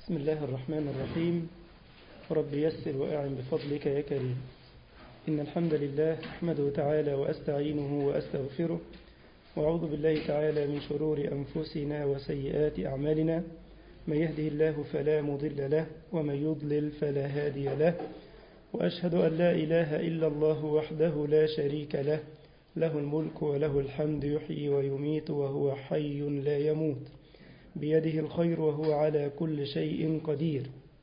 بسم الله الرحمن الرحيم رب يسر وأعن بفضلك يا كريم إن الحمد لله أحمده تعالى وأستعينه وأستغفره وأعوذ بالله تعالى من شرور أنفسنا وسيئات أعمالنا من يهده الله فلا مضل له ومن يضلل فلا هادي له وأشهد أن لا إله إلا الله وحده لا شريك له له الملك وله الحمد يحيي ويميت وهو حي لا يموت بيده الخير وهو على كل شيء قدير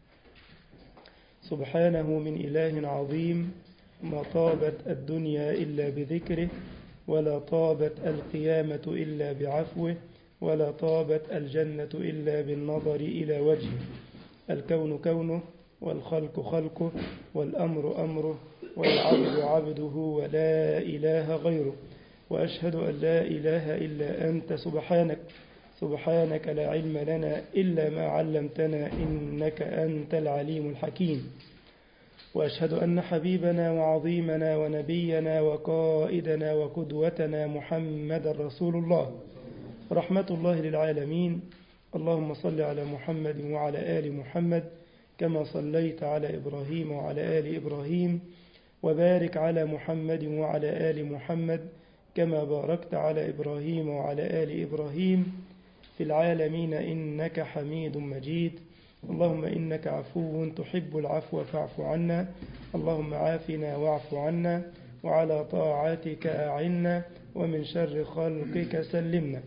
سبحانه من إله عظيم ما طابت الدنيا إلا بذكره ولا طابت القيامة إلا بعفوه ولا طابت الجنة إلا بالنظر إلى وجهه الكون كونه والخلق خلقه والأمر أمره والعبد عبده ولا إله غيره وأشهد أن لا إله إلا أنت سبحانك سبحانك لا علم لنا إلا ما علمتنا إنك أنت العليم الحكيم وأشهد أن حبيبنا وعظيمنا ونبينا وقائدنا وقدوتنا محمد رسول الله رحمة الله للعالمين اللهم صل على محمد وعلى آل محمد كما صليت على إبراهيم وعلى آل إبراهيم وبارك على محمد وعلى آل محمد كما باركت على إبراهيم وعلى آل إبراهيم في العالمين إنك حميد مجيد اللهم إنك عفو تحب العفو فاعف عنا اللهم عافنا واعف عنا وعلى طاعتك أعنا ومن شر خلقك سلمنا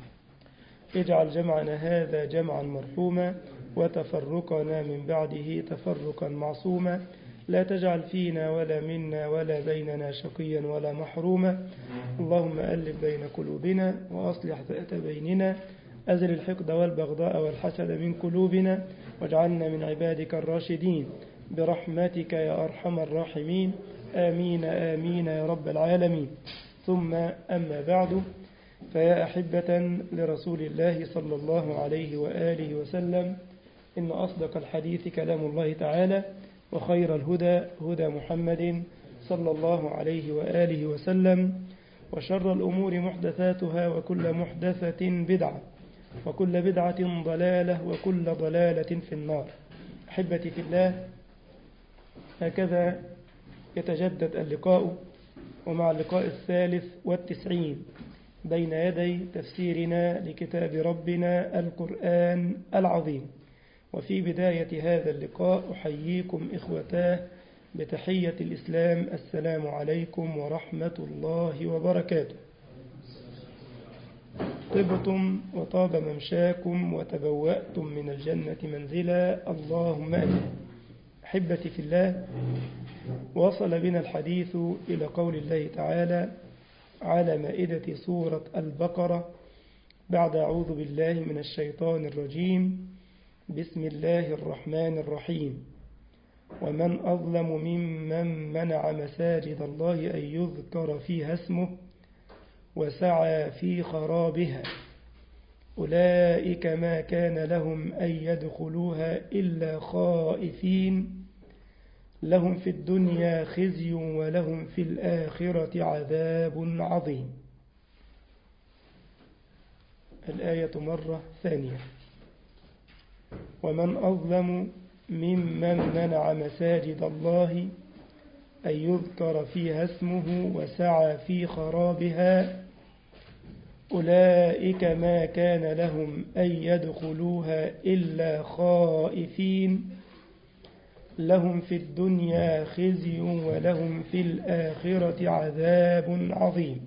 اجعل جمعنا هذا جمعا مرحوما وتفرقنا من بعده تفرقا معصوما لا تجعل فينا ولا منا ولا بيننا شقيا ولا محروما اللهم ألف بين قلوبنا وأصلح ذات بيننا أزل الحقد والبغضاء والحسد من قلوبنا واجعلنا من عبادك الراشدين برحمتك يا أرحم الراحمين آمين آمين يا رب العالمين ثم أما بعد فيا أحبة لرسول الله صلى الله عليه وآله وسلم إن أصدق الحديث كلام الله تعالى وخير الهدى هدى محمد صلى الله عليه وآله وسلم وشر الأمور محدثاتها وكل محدثة بدعة وكل بدعة ضلالة وكل ضلالة في النار أحبتي في الله هكذا يتجدد اللقاء ومع اللقاء الثالث والتسعين بين يدي تفسيرنا لكتاب ربنا القرآن العظيم وفي بداية هذا اللقاء أحييكم إخوتاه بتحية الإسلام السلام عليكم ورحمة الله وبركاته طبتم وطاب ممشاكم وتبوأتم من الجنة منزلا اللهم أمين أحبتي في الله وصل بنا الحديث إلى قول الله تعالى على مائدة سورة البقرة بعد أعوذ بالله من الشيطان الرجيم بسم الله الرحمن الرحيم ومن أظلم ممن منع مساجد الله أن يذكر فيها اسمه وسعى في خرابها أولئك ما كان لهم أن يدخلوها إلا خائفين لهم في الدنيا خزي ولهم في الآخرة عذاب عظيم الآية مرة ثانية ومن أظلم ممن منع مساجد الله أن يذكر فيها اسمه وسعى في خرابها أولئك ما كان لهم أن يدخلوها إلا خائفين لهم في الدنيا خزي ولهم في الآخرة عذاب عظيم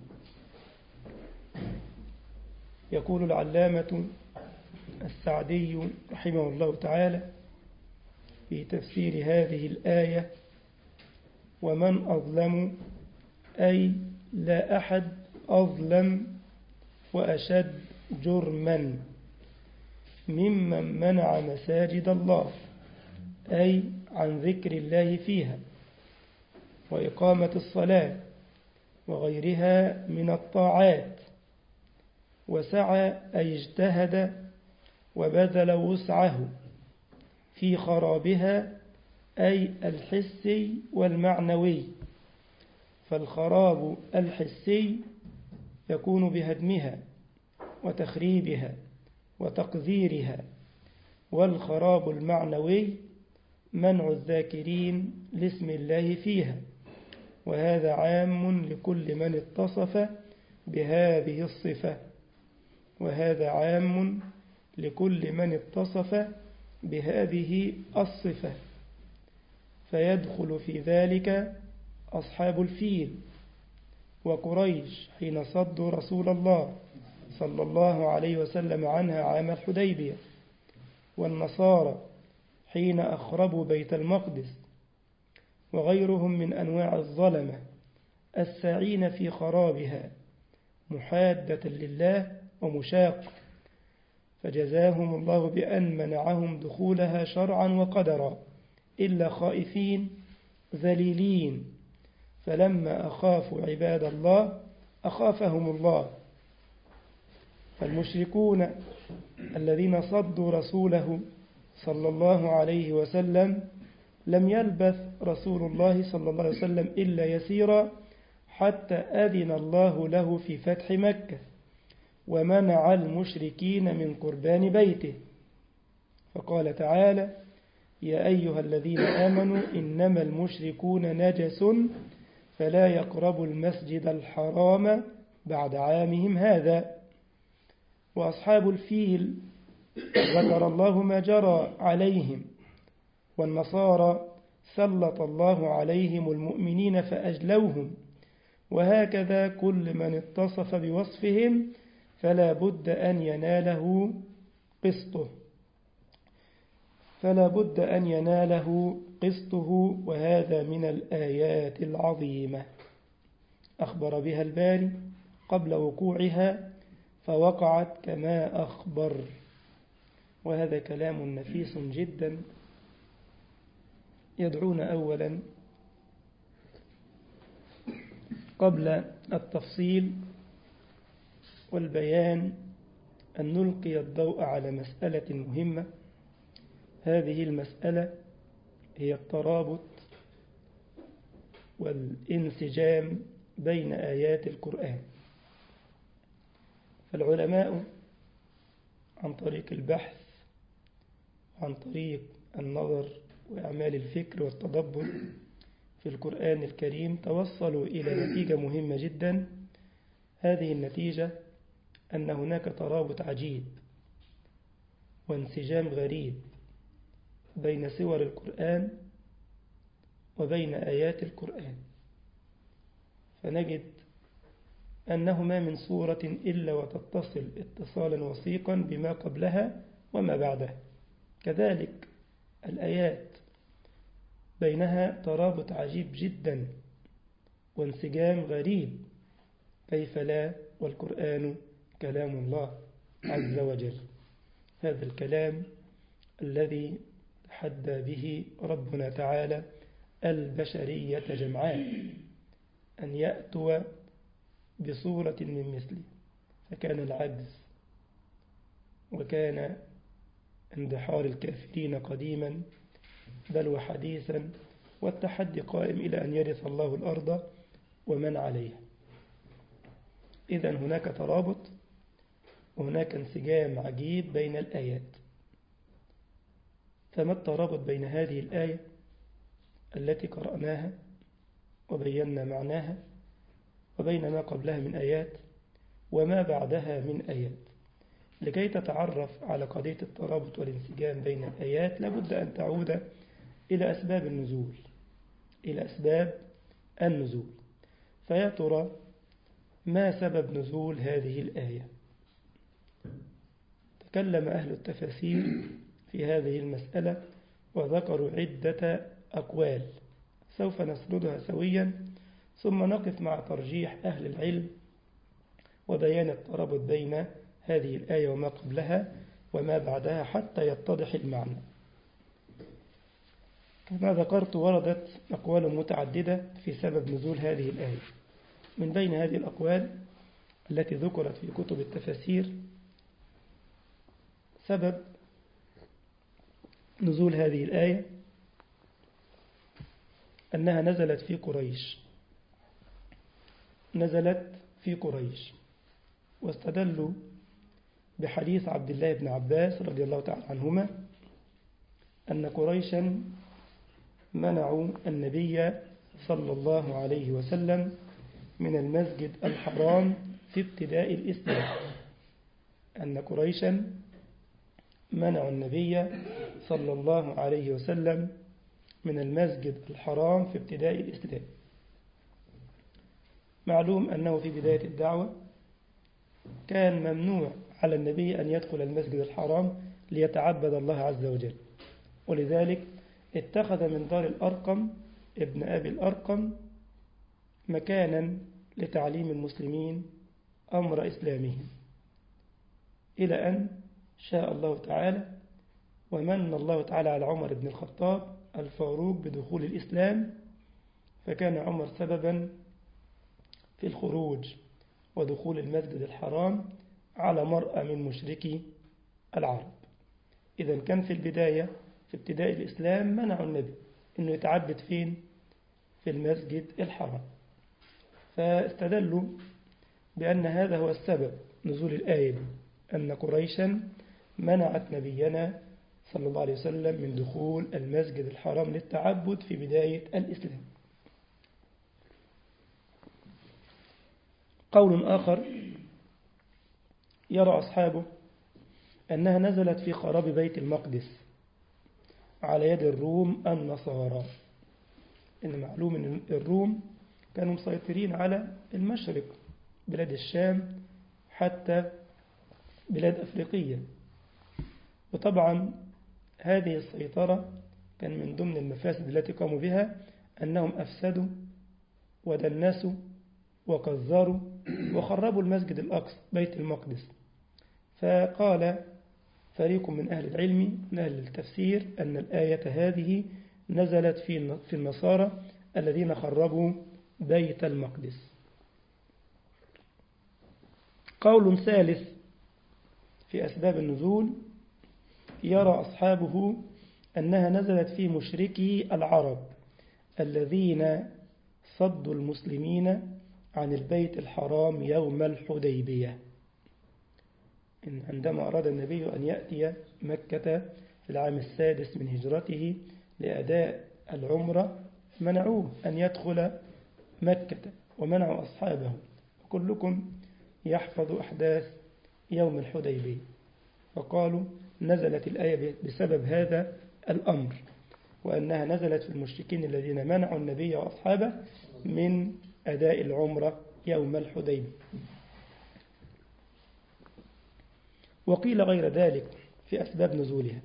يقول العلامة السعدي رحمه الله تعالى في تفسير هذه الآية ومن أظلم أي لا أحد أظلم وأشد جرما ممن منع مساجد الله أي عن ذكر الله فيها وإقامة الصلاة وغيرها من الطاعات وسعى أي اجتهد وبذل وسعه في خرابها أي الحسي والمعنوي فالخراب الحسي يكون بهدمها وتخريبها وتقذيرها والخراب المعنوي منع الذاكرين لاسم الله فيها وهذا عام لكل من اتصف بهذه الصفة وهذا عام لكل من اتصف بهذه الصفة فيدخل في ذلك أصحاب الفيل وقريش حين صدوا رسول الله صلى الله عليه وسلم عنها عام الحديبية والنصارى حين أخربوا بيت المقدس وغيرهم من أنواع الظلمة الساعين في خرابها محادة لله ومشاق فجزاهم الله بأن منعهم دخولها شرعا وقدرا إلا خائفين ذليلين فلما أخافوا عباد الله أخافهم الله فالمشركون الذين صدوا رسوله صلى الله عليه وسلم لم يلبث رسول الله صلى الله عليه وسلم إلا يسيرا حتى أذن الله له في فتح مكة ومنع المشركين من قربان بيته فقال تعالى يا أيها الذين آمنوا إنما المشركون نجس فلا يقربوا المسجد الحرام بعد عامهم هذا وأصحاب الفيل ذكر الله ما جرى عليهم والنصارى سلط الله عليهم المؤمنين فأجلوهم وهكذا كل من اتصف بوصفهم فلا بد أن يناله قسطه فلا بد أن يناله قسطه وهذا من الآيات العظيمة أخبر بها الباري قبل وقوعها فوقعت كما أخبر وهذا كلام نفيس جدا يدعون أولا قبل التفصيل والبيان أن نلقي الضوء على مسألة مهمة هذه المسألة هي الترابط والانسجام بين آيات القرآن فالعلماء عن طريق البحث عن طريق النظر وإعمال الفكر والتدبر في القرآن الكريم توصلوا إلى نتيجة مهمة جدا هذه النتيجة أن هناك ترابط عجيب وانسجام غريب بين سور القرآن وبين آيات القرآن فنجد أنه ما من سورة إلا وتتصل اتصالا وثيقا بما قبلها وما بعدها كذلك الآيات بينها ترابط عجيب جدا وانسجام غريب كيف لا والقرآن كلام الله عز وجل هذا الكلام الذي تحدى به ربنا تعالى البشرية جمعاء أن يأتوا بصورة من مثله فكان العجز وكان اندحار الكافرين قديما بل وحديثا والتحدي قائم إلى أن يرث الله الأرض ومن عليها إذا هناك ترابط وهناك انسجام عجيب بين الآيات فما الترابط بين هذه الآية التي قرأناها وبينا معناها وبين ما قبلها من آيات وما بعدها من آيات لكي تتعرف على قضية الترابط والانسجام بين الآيات لابد أن تعود إلى أسباب النزول إلى أسباب النزول فيا ترى ما سبب نزول هذه الآية تكلم أهل التفاسير في هذه المسألة وذكروا عدة أقوال سوف نسردها سويا ثم نقف مع ترجيح أهل العلم وبيان الترابط بين هذه الآية وما قبلها وما بعدها حتى يتضح المعنى كما ذكرت وردت أقوال متعددة في سبب نزول هذه الآية من بين هذه الأقوال التي ذكرت في كتب التفاسير سبب نزول هذه الآية أنها نزلت في قريش نزلت في قريش واستدلوا بحديث عبد الله بن عباس رضي الله تعالى عنهما أن قريشا منعوا النبي صلى الله عليه وسلم من المسجد الحرام في ابتداء الإسلام أن قريشا منعوا النبي صلى الله عليه وسلم من المسجد الحرام في ابتداء الإسلام معلوم أنه في بداية الدعوة كان ممنوع على النبي أن يدخل المسجد الحرام ليتعبد الله عز وجل ولذلك اتخذ من دار الأرقم ابن أبي الأرقم مكانا لتعليم المسلمين أمر إسلامهم إلى أن شاء الله تعالى ومن الله تعالى على عمر بن الخطاب الفاروق بدخول الإسلام فكان عمر سببا في الخروج ودخول المسجد الحرام على مرأى من مشركي العرب إذا كان في البداية في ابتداء الإسلام منعوا النبي أنه يتعبد فين في المسجد الحرام فاستدلوا بأن هذا هو السبب نزول الآية دي أن قريشا منعت نبينا صلى الله عليه وسلم من دخول المسجد الحرام للتعبد في بداية الإسلام قول آخر يرى أصحابه أنها نزلت في خراب بيت المقدس على يد الروم النصارى إن معلوم أن الروم كانوا مسيطرين على المشرق بلاد الشام حتى بلاد أفريقية وطبعا هذه السيطرة كان من ضمن المفاسد التي قاموا بها أنهم أفسدوا ودنسوا وكذروا وخربوا المسجد الأقصى بيت المقدس فقال فريق من أهل العلم من أهل التفسير أن الآية هذه نزلت في في النصارى الذين خربوا بيت المقدس قول ثالث في أسباب النزول يرى أصحابه أنها نزلت في مشركي العرب الذين صدوا المسلمين عن البيت الحرام يوم الحديبية إن عندما أراد النبي أن يأتي مكة في العام السادس من هجرته لأداء العمرة منعوه أن يدخل مكة ومنعوا أصحابه وكلكم يحفظ أحداث يوم الحديبية فقالوا نزلت الآية بسبب هذا الأمر وأنها نزلت في المشركين الذين منعوا النبي وأصحابه من أداء العمرة يوم الحديبية وقيل غير ذلك في أسباب نزولها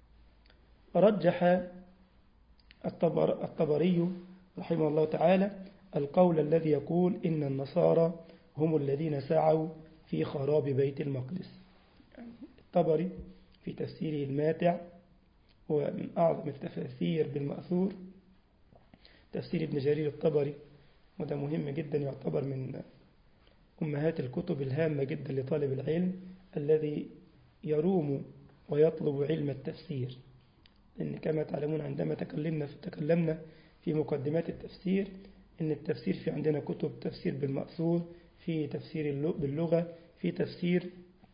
رجح الطبر الطبري رحمه الله تعالى القول الذي يقول إن النصارى هم الذين سعوا في خراب بيت المقدس الطبري في تفسيره الماتع هو من أعظم التفاسير بالمأثور تفسير ابن جرير الطبري وده مهم جدا يعتبر من أمهات الكتب الهامة جدا لطالب العلم الذي يروم ويطلب علم التفسير لأن كما تعلمون عندما تكلمنا في تكلمنا في مقدمات التفسير إن التفسير في عندنا كتب تفسير بالمأثور في تفسير باللغة في تفسير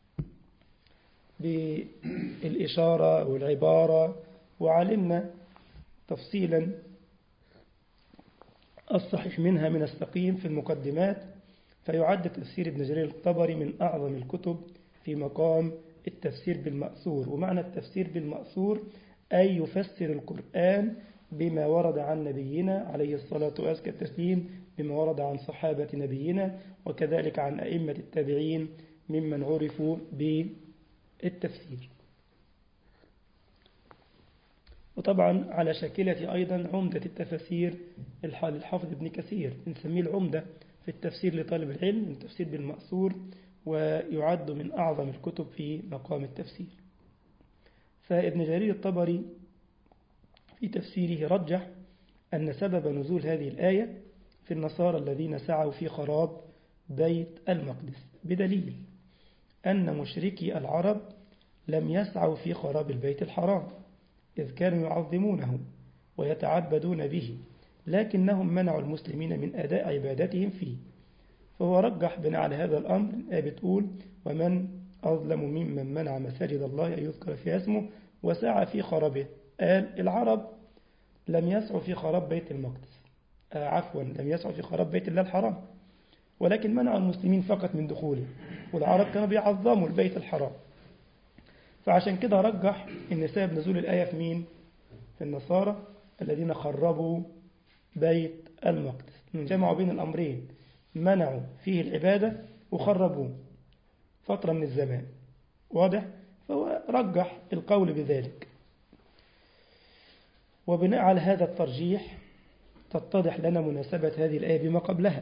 بالإشارة والعبارة وعلمنا تفصيلا الصحيح منها من السقيم في المقدمات فيعد تفسير ابن جرير الطبري من أعظم الكتب في مقام التفسير بالمأثور ومعنى التفسير بالمأثور أي يفسر القرآن بما ورد عن نبينا عليه الصلاة وأزكى التسليم بما ورد عن صحابة نبينا وكذلك عن أئمة التابعين ممن عرفوا بالتفسير وطبعا على شاكلة أيضا عمدة التفاسير الحافظ ابن كثير نسميه العمدة في التفسير لطالب العلم التفسير بالمأثور ويعد من أعظم الكتب في مقام التفسير فابن جرير الطبري في تفسيره رجح أن سبب نزول هذه الآية في النصارى الذين سعوا في خراب بيت المقدس بدليل أن مشركي العرب لم يسعوا في خراب البيت الحرام إذ كانوا يعظمونه ويتعبدون به لكنهم منعوا المسلمين من أداء عبادتهم فيه فهو رجح بناء على هذا الأمر الآية بتقول ومن أظلم ممن منع مساجد الله أن يذكر فيها اسمه وسعى في خرابه قال العرب لم يسعوا في خراب بيت المقدس آه عفوا لم يسعوا في خراب بيت الله الحرام ولكن منعوا المسلمين فقط من دخوله والعرب كانوا بيعظموا البيت الحرام فعشان كده رجح ان سبب نزول الآية في مين في النصارى الذين خربوا بيت المقدس جمعوا بين الأمرين منعوا فيه العبادة وخربوه فترة من الزمان واضح فهو رجح القول بذلك وبناء على هذا الترجيح تتضح لنا مناسبة هذه الآية بما قبلها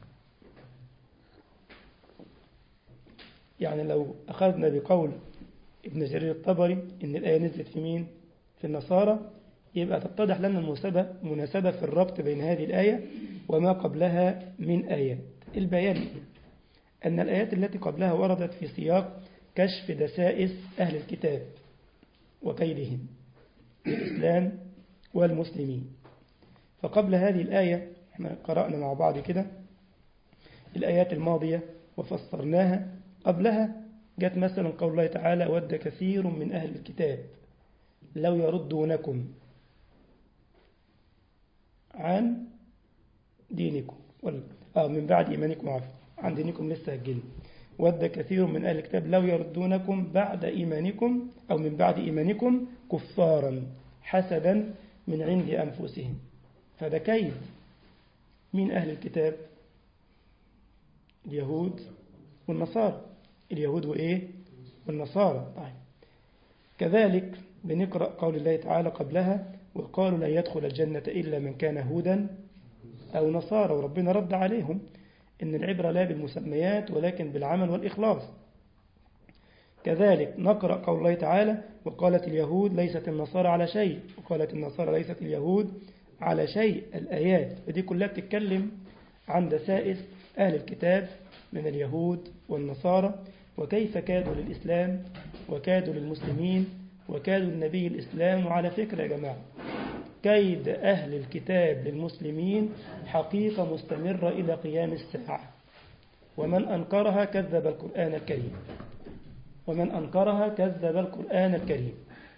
يعني لو أخذنا بقول ابن جرير الطبري إن الآية نزلت في مين في النصارى يبقى تتضح لنا المناسبة مناسبة في الربط بين هذه الآية وما قبلها من آيات البيان أن الآيات التي قبلها وردت في سياق كشف دسائس أهل الكتاب وكيدهم الإسلام والمسلمين فقبل هذه الآية احنا قرأنا مع بعض كده الآيات الماضية وفسرناها قبلها جاءت مثلا قول الله تعالى ود كثير من أهل الكتاب لو يردونكم عن دينكم ولا آه من بعد إيمانكم عفوا عن دينكم لسه هتجيلي ود كثير من أهل الكتاب لو يردونكم بعد إيمانكم أو من بعد إيمانكم كفارا حسدا من عند أنفسهم فده كيد من أهل الكتاب اليهود والنصارى اليهود وإيه والنصارى طيب كذلك بنقرأ قول الله تعالى قبلها وقالوا لا يدخل الجنة إلا من كان هودا أو نصارى وربنا رد عليهم إن العبرة لا بالمسميات ولكن بالعمل والإخلاص كذلك نقرأ قول الله تعالى وقالت اليهود ليست النصارى على شيء وقالت النصارى ليست اليهود على شيء الآيات ودي كلها بتتكلم عن دسائس أهل الكتاب من اليهود والنصارى وكيف كادوا للإسلام وكادوا للمسلمين وكادوا النبي الإسلام وعلى فكرة يا جماعة كيد أهل الكتاب للمسلمين حقيقة مستمرة إلى قيام الساعة ومن أنكرها كذب القرآن الكريم ومن أنكرها كذب القرآن الكريم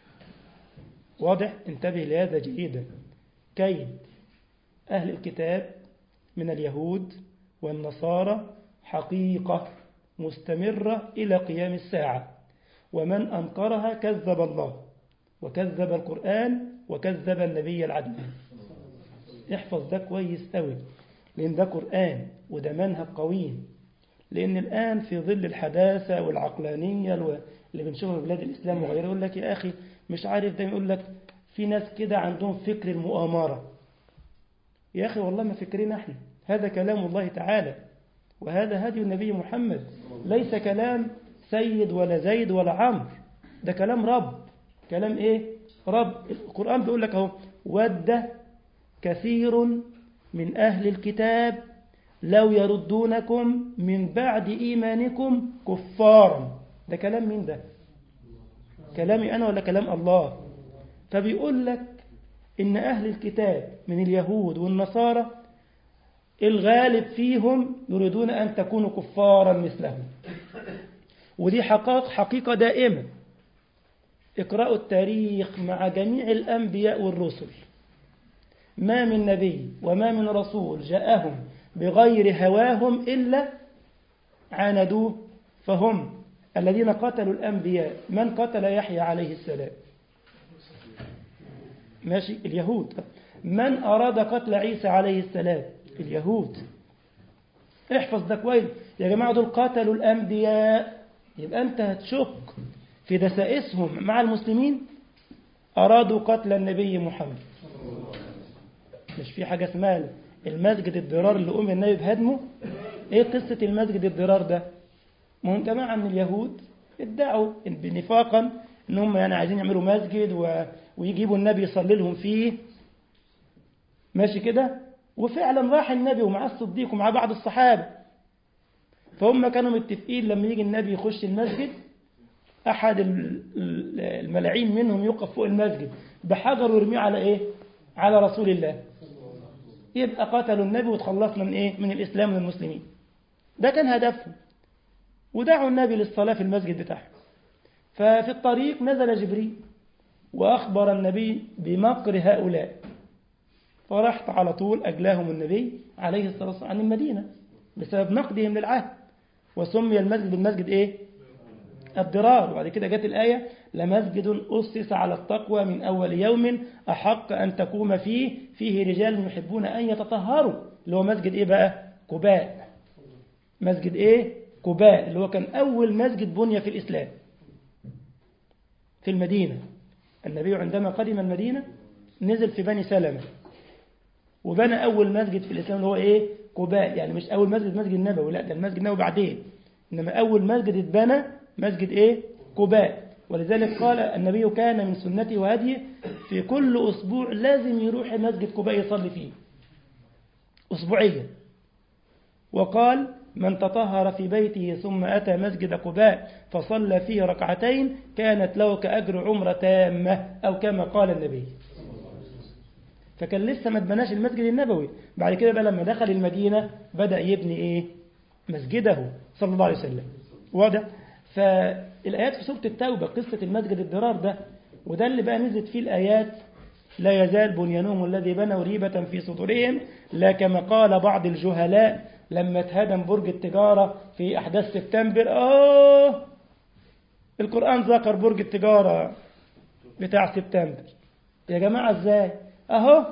واضح انتبه لهذا جيدا كيد أهل الكتاب من اليهود والنصارى حقيقة مستمرة إلى قيام الساعة ومن أنكرها كذب الله وكذب القرآن وكذب النبي العدنان احفظ ده كويس قوي لأن ده قرآن وده منهج قويم لأن الآن في ظل الحداثة والعقلانية اللي بنشوفها في بلاد الإسلام وغيره يقول لك يا أخي مش عارف ده يقول لك في ناس كده عندهم فكر المؤامرة يا أخي والله ما فكرنا احنا هذا كلام الله تعالى وهذا هدي النبي محمد ليس كلام سيد ولا زيد ولا عمرو ده كلام رب كلام ايه رب القرآن بيقول لك اهو ود كثير من أهل الكتاب لو يردونكم من بعد إيمانكم كفارا ده كلام مين ده كلامي أنا ولا كلام الله فبيقول لك إن أهل الكتاب من اليهود والنصارى الغالب فيهم يريدون أن تكونوا كفارا مثلهم ودي حقائق حقيقة دائمة اقرأوا التاريخ مع جميع الأنبياء والرسل ما من نبي وما من رسول جاءهم بغير هواهم إلا عاندوه فهم الذين قتلوا الأنبياء من قتل يحيى عليه السلام ماشي اليهود من أراد قتل عيسى عليه السلام اليهود احفظ ده كويس يا جماعة دول قتلوا الأنبياء يبقى أنت هتشك في دسائسهم مع المسلمين أرادوا قتل النبي محمد مش في حاجة اسمها المسجد الضرار اللي قوم النبي بهدمه ايه قصة المسجد الضرار ده ما هم جماعة من اليهود ادعوا بنفاقا ان هم يعني عايزين يعملوا مسجد و... ويجيبوا النبي يصلي لهم فيه ماشي كده وفعلا راح النبي ومعاه الصديق ومعاه بعض الصحابة فهم كانوا متفقين لما يجي النبي يخش المسجد أحد الملاعين منهم يوقف فوق المسجد بحجر ويرميه على إيه على رسول الله يبقى قتلوا النبي وتخلصنا من إيه من الإسلام والمسلمين ده كان هدفهم ودعوا النبي للصلاة في المسجد بتاعهم ففي الطريق نزل جبريل وأخبر النبي بمكر هؤلاء فرحت على طول أجلاهم النبي عليه الصلاة والسلام عن المدينة بسبب نقدهم للعهد وسمي المسجد بالمسجد إيه؟ الضرار وبعد كده جت الآية لمسجد أسس على التقوى من أول يوم أحق أن تقوم فيه فيه رجال يحبون أن يتطهروا اللي هو مسجد إيه بقى كباء مسجد إيه كباء اللي هو كان أول مسجد بني في الإسلام في المدينة النبي عندما قدم المدينة نزل في بني سلمة وبنى أول مسجد في الإسلام اللي هو إيه قباء يعني مش أول مسجد مسجد النبوي لا ده المسجد النبوي بعدين إنما أول مسجد اتبنى مسجد إيه قباء ولذلك قال النبي كان من سنته وهديه في كل أسبوع لازم يروح مسجد قباء يصلي فيه أسبوعيا وقال من تطهر في بيته ثم أتى مسجد قباء فصلى فيه ركعتين كانت له كأجر عمرة تامة أو كما قال النبي فكان لسه ما اتبناش المسجد النبوي بعد كده بقى لما دخل المدينة بدأ يبني إيه مسجده صلى الله عليه وسلم واضح فالآيات في سورة التوبة قصة المسجد الضرار ده وده اللي بقى نزلت فيه الآيات لا يزال بنيانهم الذي بنوا ريبة في صدورهم لا كما قال بعض الجهلاء لما اتهدم برج التجارة في أحداث سبتمبر آه القرآن ذكر برج التجارة بتاع سبتمبر يا جماعة ازاي اهو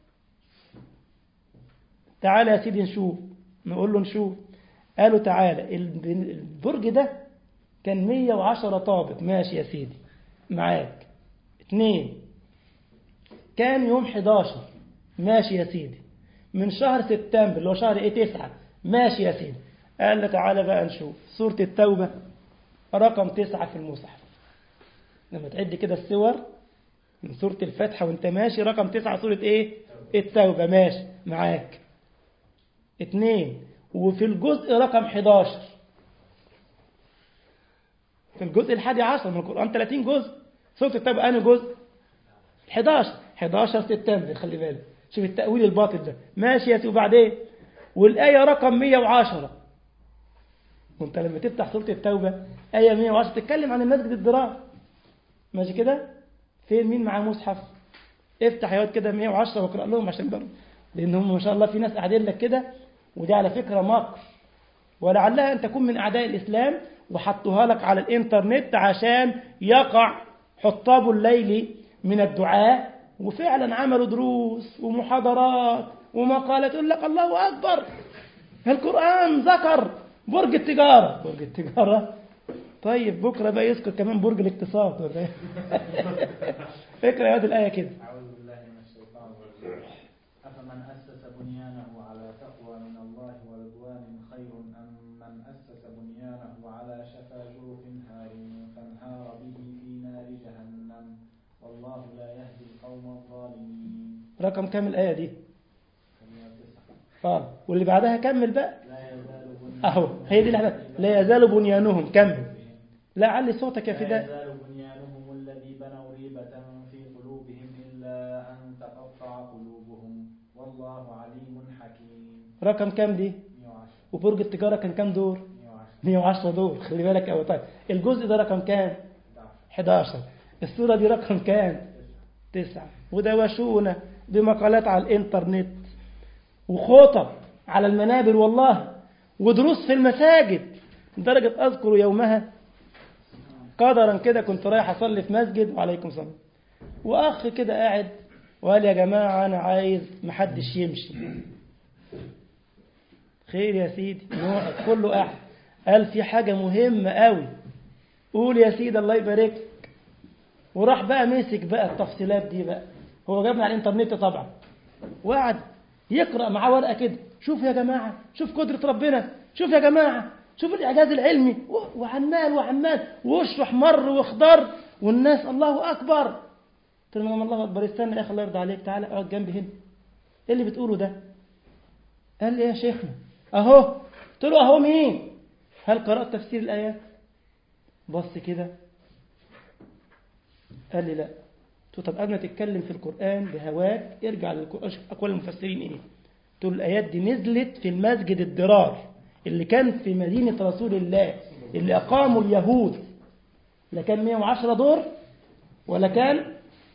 تعالى يا سيدي نشوف نقول له نشوف قالوا تعالى البرج ده كان 110 طابق ماشي يا سيدي معاك اتنين كان يوم 11 ماشي يا سيدي من شهر سبتمبر اللي هو شهر ايه تسعة ماشي يا سيدي قال له تعالى بقى نشوف سورة التوبة رقم تسعة في المصحف لما تعد كده السور من سورة الفاتحة وانت ماشي رقم تسعة سورة ايه التوبة ماشي معاك اتنين وفي الجزء رقم 11 في الجزء الحادي عشر من القرآن 30 جزء سورة التوبة أنا جزء 11 11 سبتمبر خلي بالك شوف التأويل الباطل ده ماشي يا سيدي وبعدين والآية رقم 110 وانت لما تفتح سورة التوبة آية 110 تتكلم عن المسجد الضرار ماشي كده فين مين معاه مصحف افتح يا واد كده 110 واقرا لهم عشان برضه لان هم ما شاء الله في ناس قاعدين لك كده ودي على فكره مكر ولعلها ان تكون من اعداء الاسلام وحطوها لك على الانترنت عشان يقع حطاب الليل من الدعاء وفعلا عملوا دروس ومحاضرات ومقالات يقول لك الله اكبر القران ذكر برج التجاره برج التجاره طيب بكره بقى يذكر كمان برج الاقتصاد ولا ايه اقرا يا الآية كده أعوذ بالله من الشيطان الرجيم أفمن أسس بنيانه على تقوى من الله ورضوان خير أم من أسس بنيانه على شفا جرف هار فانهار به في نار جهنم والله لا يهدي القوم الظالمين رقم كام الآية دي خلينا تسعة. اه واللي بعدها كمل بقى لا يزال بنيانهم اهو هي دي اللي احنا لا يزال بنيانهم كمل لا علي صوتك يا لا فداء يزال بنيانهم الذي بنوا ريبة في قلوبهم إلا أن تقطع قلوبهم والله عليم حكيم رقم كام دي 110 وبرج التجارة كان كام دور 110 110 دور خلي بالك أو طيب الجزء ده رقم كام 11 11 الصورة دي رقم كام تسعة ودوشونا بمقالات على الانترنت وخطب على المنابر والله ودروس في المساجد لدرجة أذكر يومها قدرا كده كنت رايح أصلي في مسجد وعليكم السلام وأخ كده قاعد وقال يا جماعة أنا عايز محدش يمشي خير يا سيدي نقعد كله قاعد قال في حاجة مهمة قوي قول يا سيدي الله يبارك لك وراح بقى مسك بقى التفصيلات دي بقى هو جاب من على الانترنت طبعا وقعد يقرأ معاه ورقة كده شوف يا جماعة شوف قدرة ربنا شوف يا جماعة شوف الإعجاز العلمي و- وعمال وعمال ووشه احمر واخضر والناس الله أكبر قلت له الله أكبر استنى يا أخي الله يرضى عليك تعالى اقعد جنبي هنا إيه اللي بتقوله ده قال لي يا شيخنا أهو قلت له أهو مين هل قرأت تفسير الآيات بص كده قال لي لا قلت له طب قبل ما تتكلم في القرآن بهواك ارجع للقرآن شوف أقوال المفسرين إيه قلت له الآيات دي نزلت في المسجد الضرار اللي كان في مدينة رسول الله اللي أقاموا اليهود لا كان 110 دور ولا كان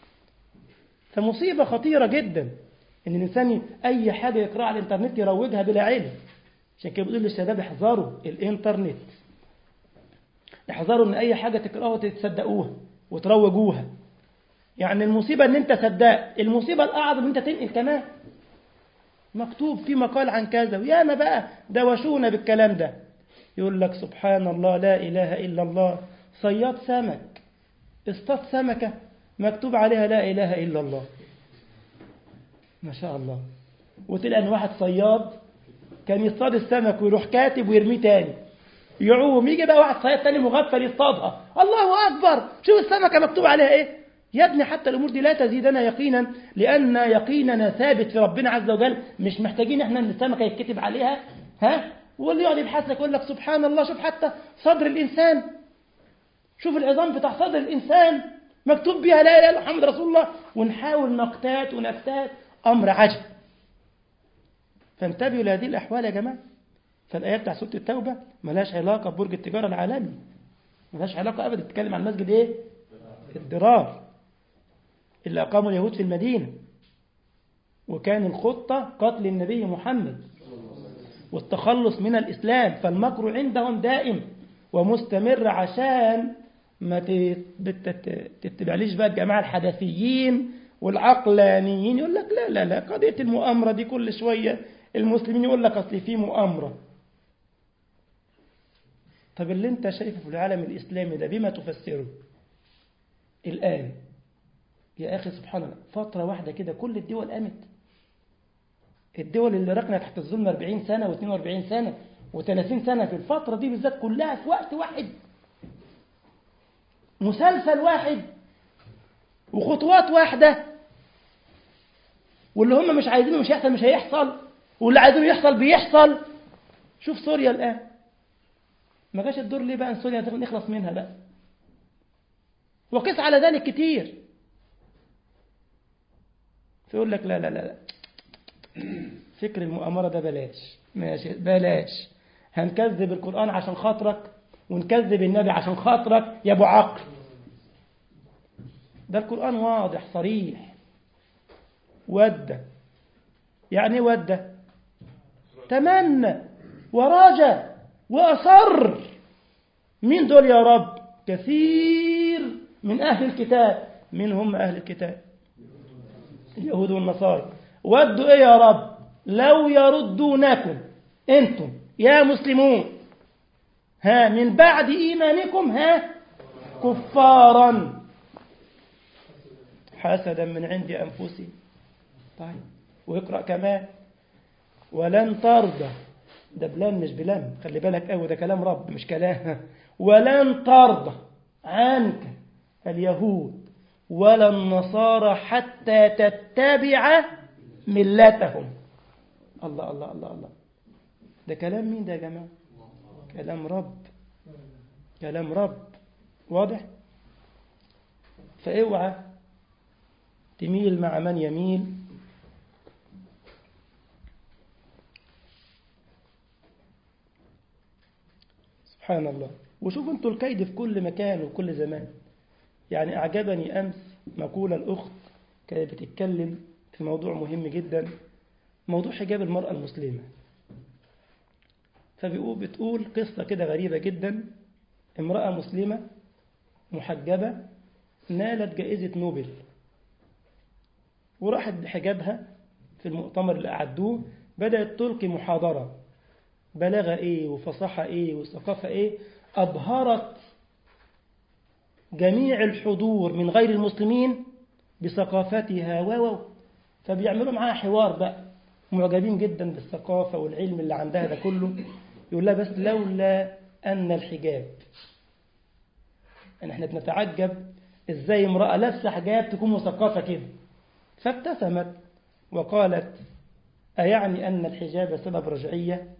فمصيبة خطيرة جدا إن الإنسان أي حاجة يقرأها على الإنترنت يروجها بلا علم عشان كده بيقول للشباب احذروا الإنترنت احذروا إن أي حاجة تقرأوها تتصدقوها وتروجوها يعني المصيبة إن أنت صدقت المصيبة الأعظم إن أنت تنقل كمان مكتوب في مقال عن كذا وياما بقى دوشونا بالكلام ده يقول لك سبحان الله لا إله إلا الله صياد سمك اصطاد سمكة مكتوب عليها لا إله إلا الله ما شاء الله وتلقى ان واحد صياد كان يصطاد السمك ويروح كاتب ويرميه تاني يعوم يجي بقى واحد صياد تاني مغفل يصطادها الله أكبر شوف السمكة مكتوب عليها إيه يا ابني حتى الأمور دي لا تزيدنا يقينا لأن يقيننا ثابت في ربنا عز وجل مش محتاجين احنا ان السمكة يتكتب عليها ها واللي يقعد يبحث لك يقول لك سبحان الله شوف حتى صدر الإنسان شوف العظام بتاع صدر الإنسان مكتوب بها لا إله إلا محمد رسول الله ونحاول نقتات ونفتات أمر عجب فانتبهوا لهذه الأحوال يا جماعة فالآيات بتاع سورة التوبة ملهاش علاقة ببرج التجارة العالمي ملهاش علاقة أبدا تتكلم عن مسجد إيه؟ الضرار اللي أقاموا اليهود في المدينة وكان الخطة قتل النبي محمد والتخلص من الإسلام فالمكر عندهم دائم ومستمر عشان ما تتبعليش بقى الجماعة الحدثيين والعقلانيين يقول لك لا لا لا قضية المؤامرة دي كل شوية المسلمين يقول لك أصل في مؤامرة طب اللي انت شايفه في العالم الإسلامي ده بما تفسره الآن يا أخي سبحان الله فترة واحدة كده كل الدول قامت الدول اللي ركنت تحت الظلم 40 سنة و42 سنة و30 سنة في الفترة دي بالذات كلها في وقت واحد مسلسل واحد وخطوات واحدة واللي هم مش عايزينه مش هيحصل مش هيحصل واللي عايزينه يحصل بيحصل شوف سوريا الآن ما جاش الدور ليه بقى ان سوريا نخلص منها بقى وقس على ذلك كتير فيقول لك لا لا لا لا فكر المؤامرة ده بلاش ماشي بلاش هنكذب القرآن عشان خاطرك ونكذب النبي عشان خاطرك يا ابو عقل ده القرآن واضح صريح ودى يعني ودى تمنى ورجى وأصر مين دول يا رب كثير من أهل الكتاب من هم أهل الكتاب اليهود والنصارى ودوا إيه يا رب لو يردونكم أنتم يا مسلمون ها من بعد إيمانكم ها كفارا حسدا من عند أنفسهم طيب ويقرأ كمان ولن ترضى ده بلام مش بلام خلي بالك قوي ده كلام رب مش كلام ولن ترضى عنك اليهود ولا النصارى حتى تتبع ملتهم الله الله الله الله ده كلام مين ده يا جماعة كلام رب كلام رب واضح فاوعى تميل مع من يميل سبحان الله وشوفوا انتوا الكيد في كل مكان وكل زمان يعني أعجبني أمس مقولة الأخت كانت بتتكلم في موضوع مهم جدا موضوع حجاب المرأة المسلمة فبيقول بتقول قصة كده غريبة جدا امرأة مسلمة محجبة نالت جائزة نوبل وراحت بحجابها في المؤتمر اللي أعدوه بدأت تلقي محاضرة بلاغة إيه وفصاحة إيه وثقافة إيه أبهرت جميع الحضور من غير المسلمين بثقافتها و فبيعملوا معاها حوار بقى معجبين جدا بالثقافة والعلم اللي عندها ده كله يقول لها بس لولا أن الحجاب يعني احنا بنتعجب ازاي امرأة لابسة حجاب تكون مثقفة كده فابتسمت وقالت أيعني أن الحجاب سبب رجعية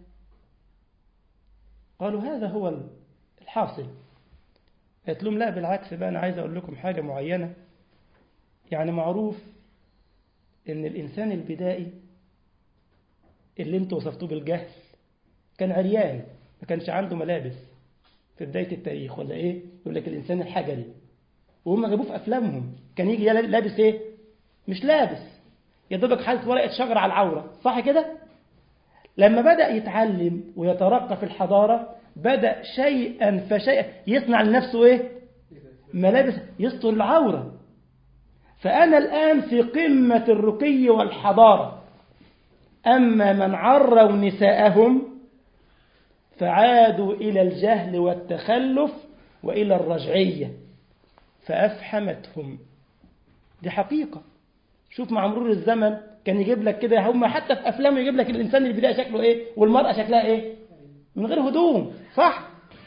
قالوا هذا هو الحاصل قالت لهم لا بالعكس بقى أنا عايز أقول لكم حاجة معينة يعني معروف إن الإنسان البدائي اللي انتوا وصفتوه بالجهل كان عريان ما كانش عنده ملابس في بداية التاريخ ولا إيه يقول لك الإنسان الحجري وهم جابوه في أفلامهم كان يجي لابس إيه مش لابس يا دوبك حاطط ورقة شجر على العورة صح كده لما بدأ يتعلم ويترقى في الحضارة بدأ شيئا فشيئا يصنع لنفسه ايه ملابس يستر العورة فأنا الآن في قمة الرقي والحضارة أما من عروا نساءهم فعادوا إلى الجهل والتخلف وإلى الرجعية فأفحمتهم دي حقيقة شوف مع مرور الزمن كان يجيب لك كده هم حتى في أفلامه يجيب لك الإنسان اللي بداية شكله إيه والمرأة شكلها إيه من غير هدوم صح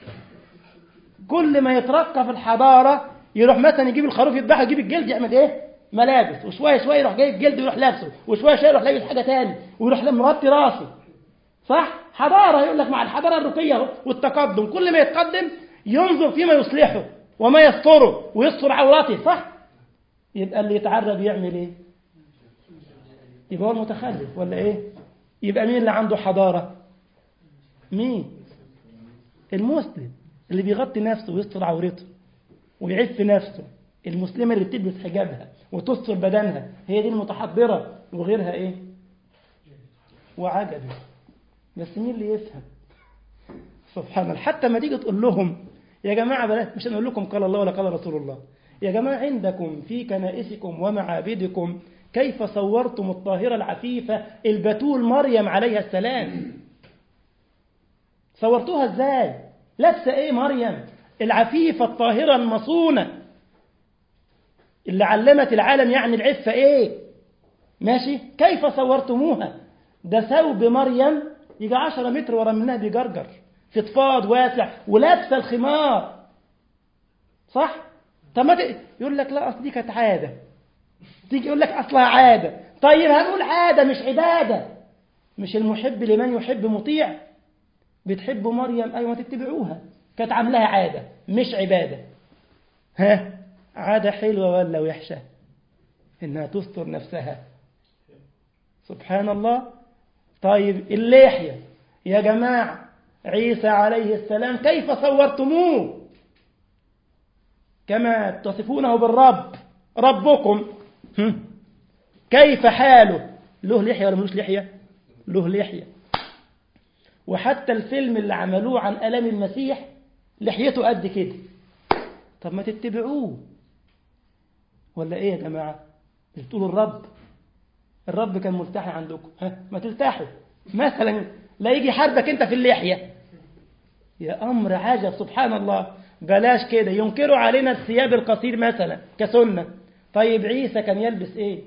كل ما يترقى في الحضارة يروح مثلا يجيب الخروف يذبحه يجيب الجلد يعمل إيه ملابس وشوية شوية يروح جايب جلد ويروح لابسه وشوية شوية يروح لابس حاجة تاني ويروح مغطي راسه صح حضارة يقول لك مع الحضارة الرقية والتقدم كل ما يتقدم ينظر فيما يصلحه وما يستره ويستر عوراته صح يبقى اللي يتعرب يعمل ايه يبقى هو المتخلف ولا ايه يبقى مين اللي عنده حضارة مين المسلم اللي بيغطي نفسه ويستر عورته ويعف نفسه المسلمة اللي بتلبس حجابها وتستر بدنها هي دي المتحضرة وغيرها ايه وعجبه بس مين اللي يفهم سبحان الله حتى ما تيجي تقول لهم يا جماعة بلاش مش هنقول لكم قال الله ولا قال رسول الله يا جماعة عندكم في كنائسكم ومعابدكم كيف صورتم الطاهرة العفيفة البتول مريم عليها السلام صورتوها ازاي لابسه ايه مريم العفيفة الطاهرة المصونة اللي علمت العالم يعني العفة ايه ماشي كيف صورتموها ده ثوب مريم يجي عشرة متر ورا منها بيجرجر فضفاض واسع ولابسه الخمار صح طب ما ت... يقول لك لا اصل دي كانت عاده تيجي يقول لك اصلها عاده طيب هنقول عاده مش عباده مش المحب لمن يحب مطيع بتحبوا مريم ايوه ما تتبعوها كانت عاملاها عاده مش عباده ها عاده حلوه ولا وحشه انها تستر نفسها سبحان الله طيب اللحيه يا جماعه عيسى عليه السلام كيف صورتموه كما تصفونه بالرب ربكم كيف حاله له لحية ولا ملوش لحية له لحية وحتى الفيلم اللي عملوه عن ألم المسيح لحيته قد كده طب ما تتبعوه ولا ايه يا جماعة بتقولوا الرب الرب كان ملتحي عندكم ها ما تلتحوا مثلا لا يجي حربك انت في اللحية يا أمر عجب سبحان الله بلاش كده ينكروا علينا الثياب القصير مثلا كسنة طيب عيسى كان يلبس ايه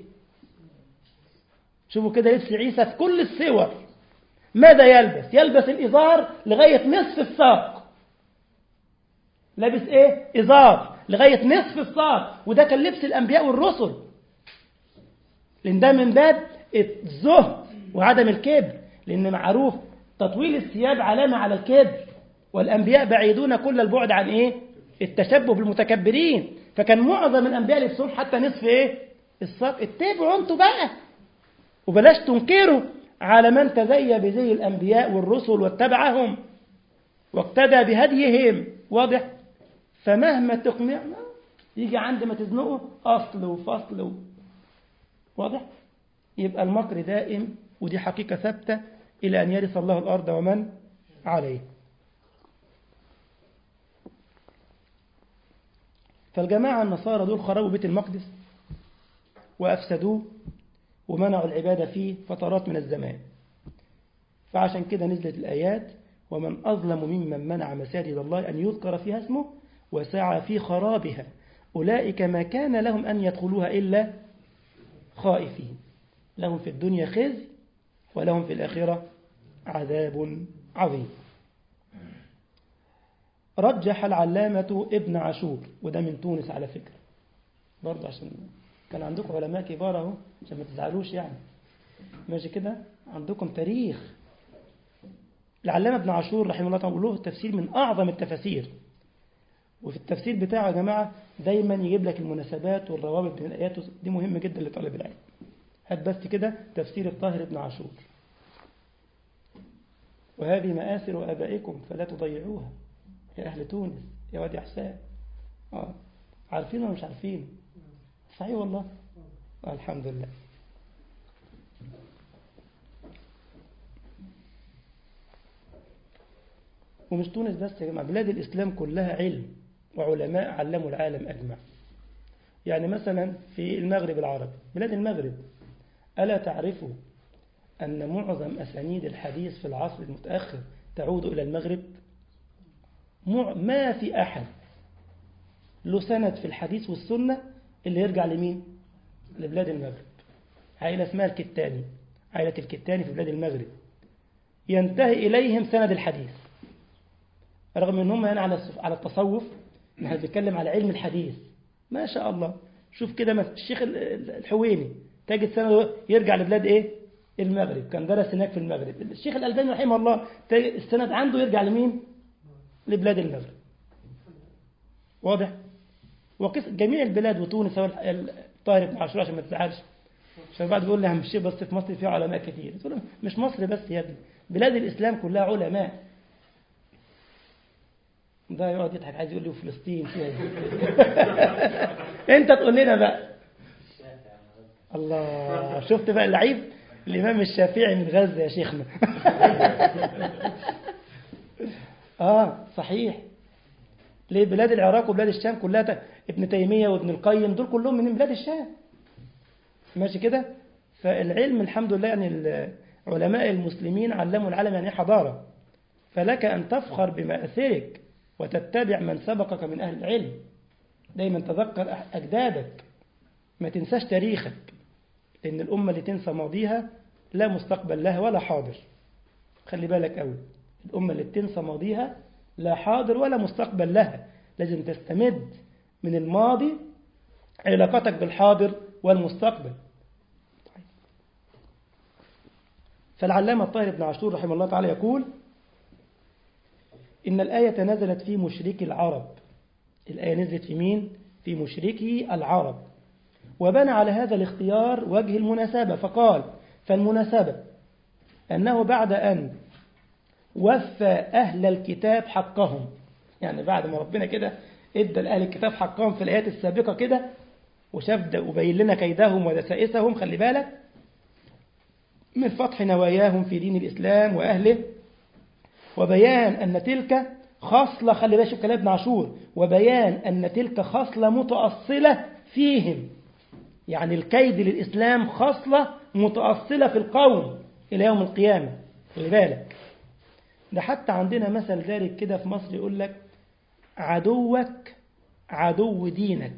شوفوا كده لبس عيسى في كل الصور ماذا يلبس يلبس الإزار لغاية نصف الساق لابس ايه إزار لغاية نصف الساق وده كان لبس الأنبياء والرسل لأن ده من باب الزهد وعدم الكبر لأن معروف تطويل الثياب علامة على الكبر والأنبياء بعيدون كل البعد عن إيه؟ التشبه بالمتكبرين فكان معظم الأنبياء لبسهم حتى نصف إيه؟ الساق اتبعوا أنتوا بقى وبلاش تنكروا على من تزي بزي الأنبياء والرسل واتبعهم واقتدى بهديهم واضح فمهما تقنع يجي عند ما تزنقه أصل وفصل و... واضح يبقى المكر دائم ودي حقيقة ثابتة إلى أن يرث الله الأرض ومن عليه فالجماعة النصارى دول خربوا بيت المقدس وأفسدوه ومنعوا العبادة فيه فترات من الزمان فعشان كده نزلت الآيات ومن أظلم ممن منع مساجد الله أن يذكر فيها اسمه وسعى في خرابها أولئك ما كان لهم أن يدخلوها إلا خائفين لهم في الدنيا خزي ولهم في الآخرة عذاب عظيم رجح العلامة ابن عاشور وده من تونس على فكرة برضه عشان كان عندكم علماء كبار اهو عشان ما تزعلوش يعني ماشي كده عندكم تاريخ العلامة ابن عاشور رحمه الله تعالى له تفسير من أعظم التفاسير وفي التفسير بتاعه يا جماعة دايما يجيب لك المناسبات والروابط بين الآيات دي مهمة جدا لطالب العلم هات بس كده تفسير الطاهر ابن عاشور وهذه مآثر آبائكم فلا تضيعوها يا أهل تونس يا وادي حسان آه. عارفين ولا مش عارفين صحيح والله الحمد لله ومش تونس بس يا جماعة بلاد الإسلام كلها علم وعلماء علموا العالم أجمع يعني مثلا في المغرب العربي بلاد المغرب ألا تعرفوا أن معظم أسانيد الحديث في العصر المتأخر تعود إلى المغرب ما في أحد له سند في الحديث والسنة اللي يرجع لمين لبلاد المغرب عائلة اسمها الكتاني عائلة الكتاني في بلاد المغرب ينتهي إليهم سند الحديث رغم ان هم هنا على على التصوف نحن بنتكلم على علم الحديث ما شاء الله شوف كده الشيخ الحويني تجد سنة يرجع لبلاد ايه المغرب كان درس هناك في المغرب الشيخ الألباني رحمه الله السند عنده يرجع لمين لبلاد المغرب واضح وقس جميع البلاد وتونس الطاهر بن عاشور عشان ما تزعلش عشان بعد بيقول لي هم الشيء بس في مصر فيها علماء كتير مش مصر بس يا ابني بلاد الإسلام كلها علماء ده يقعد يضحك عايز يقول لي فلسطين فيها انت تقول لنا بقى الله شفت بقى اللعيب الإمام الشافعي من غزة يا شيخنا آه صحيح ليه بلاد العراق وبلاد الشام كلها ت... ابن تيمية وابن القيم دول كلهم من بلاد الشام ماشي كده فالعلم الحمد لله يعني علماء المسلمين علموا العالم يعني حضارة فلك أن تفخر بمأثرك وتتبع من سبقك من أهل العلم دايما تذكر أجدادك ما تنساش تاريخك لأن الأمة اللي تنسى ماضيها لا مستقبل لها ولا حاضر خلي بالك قوي الأمة اللي بتنسى ماضيها لا حاضر ولا مستقبل لها لازم تستمد من الماضي علاقتك بالحاضر والمستقبل فالعلامة الطاهر بن عاشور رحمه الله تعالى يقول إن الآية نزلت في مشركي العرب الآية نزلت في مين؟ في مشركي العرب وبنى على هذا الاختيار وجه المناسبة فقال فالمناسبة أنه بعد أن وفى أهل الكتاب حقهم يعني بعد ما ربنا كده ادى لأهل الكتاب حقهم في الآيات السابقة كده وشاف وبين لنا كيدهم ودسائسهم خلي بالك من فتح نواياهم في دين الإسلام وأهله وبيان أن تلك خصلة خلي بالك شوف كلام ابن عاشور وبيان أن تلك خصلة متأصلة فيهم يعني الكيد للإسلام خصلة متأصلة في القوم إلى يوم القيامة خلي بالك ده حتى عندنا مثل ذلك كده في مصر يقول لك عدوك عدو دينك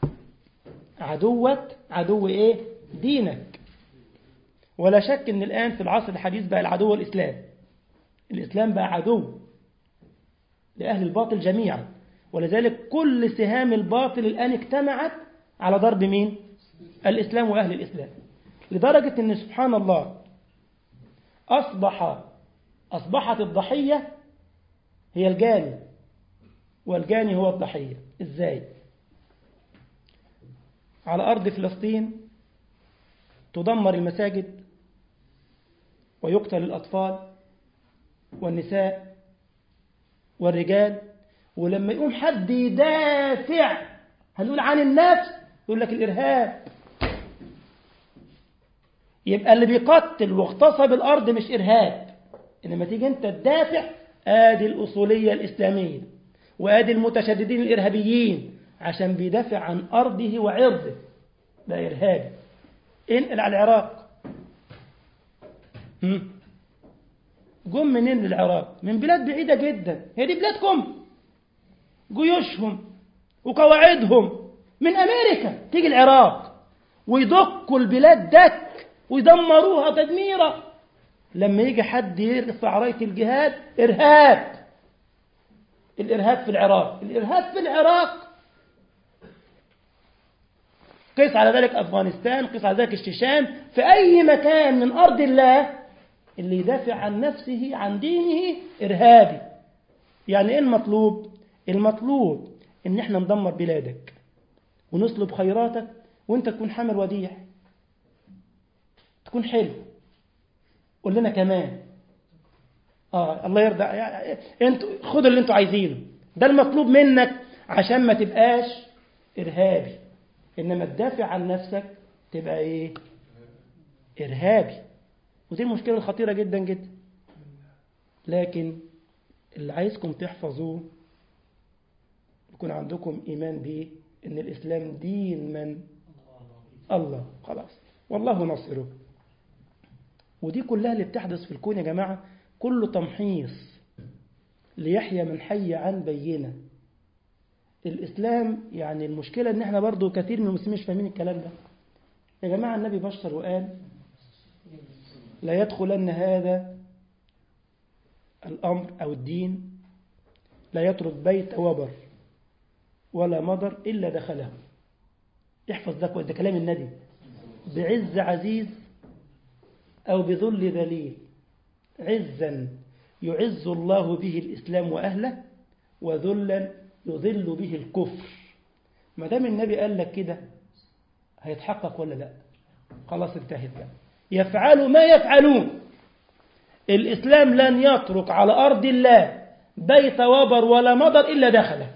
عدوك عدو ايه دينك ولا شك ان الآن في العصر الحديث بقى العدو الإسلام الإسلام بقى عدو لأهل الباطل جميعا ولذلك كل سهام الباطل الآن اجتمعت على ضرب مين الإسلام وأهل الإسلام لدرجة أن سبحان الله أصبح أصبحت الضحية هي الجاني والجاني هو الضحية إزاي على أرض فلسطين تدمر المساجد ويقتل الأطفال والنساء والرجال ولما يقوم حد يدافع هنقول عن النفس يقول لك الإرهاب يبقى اللي بيقتل واغتصب الأرض مش إرهاب إنما تيجي أنت تدافع آدي الأصولية الإسلامية وآدي المتشددين الإرهابيين عشان بيدافع عن أرضه وعرضه ده إرهابي انقل على العراق جم منين للعراق من بلاد بعيدة جدا هي دي بلادكم جيوشهم وقواعدهم من أمريكا تيجي العراق ويدقوا البلاد دك ويدمروها تدميرا لما يجي حد يرفع راية الجهاد إرهاب الإرهاب في العراق الإرهاب في العراق قيس على ذلك أفغانستان قيس على ذلك الشيشان في أي مكان من أرض الله اللي يدافع عن نفسه عن دينه إرهابي يعني إيه المطلوب المطلوب إن إحنا ندمر بلادك ونسلب خيراتك وإنت تكون حامل وديع تكون حلو قول لنا كمان آه الله يرضى يعني انتوا خدوا اللي انتوا عايزينه ده المطلوب منك عشان ما تبقاش إرهابي إنما تدافع عن نفسك تبقى ايه ارهابي ودي المشكله الخطيره جدا جدا لكن اللي عايزكم تحفظوه يكون عندكم ايمان به ان الاسلام دين من الله خلاص والله ناصره ودي كلها اللي بتحدث في الكون يا جماعه كله تمحيص ليحيى من حي عن بينه الإسلام يعني المشكلة إن إحنا برضو كثير من المسلمين مش فاهمين الكلام ده يا جماعة النبي بشر وقال لا يدخلن هذا الأمر أو الدين لا يترك بيت وبر ولا مضر إلا دخله احفظ ده كويس ده كلام النبي بعز عزيز أو بذل ذليل عزا يعز الله به الإسلام وأهله وذلا يذل به الكفر ما دام النبي قال لك كده هيتحقق ولا لا خلاص انتهت بقى يفعلوا ما يفعلون الإسلام لن يترك على أرض الله بيت وبر ولا مضر إلا دخله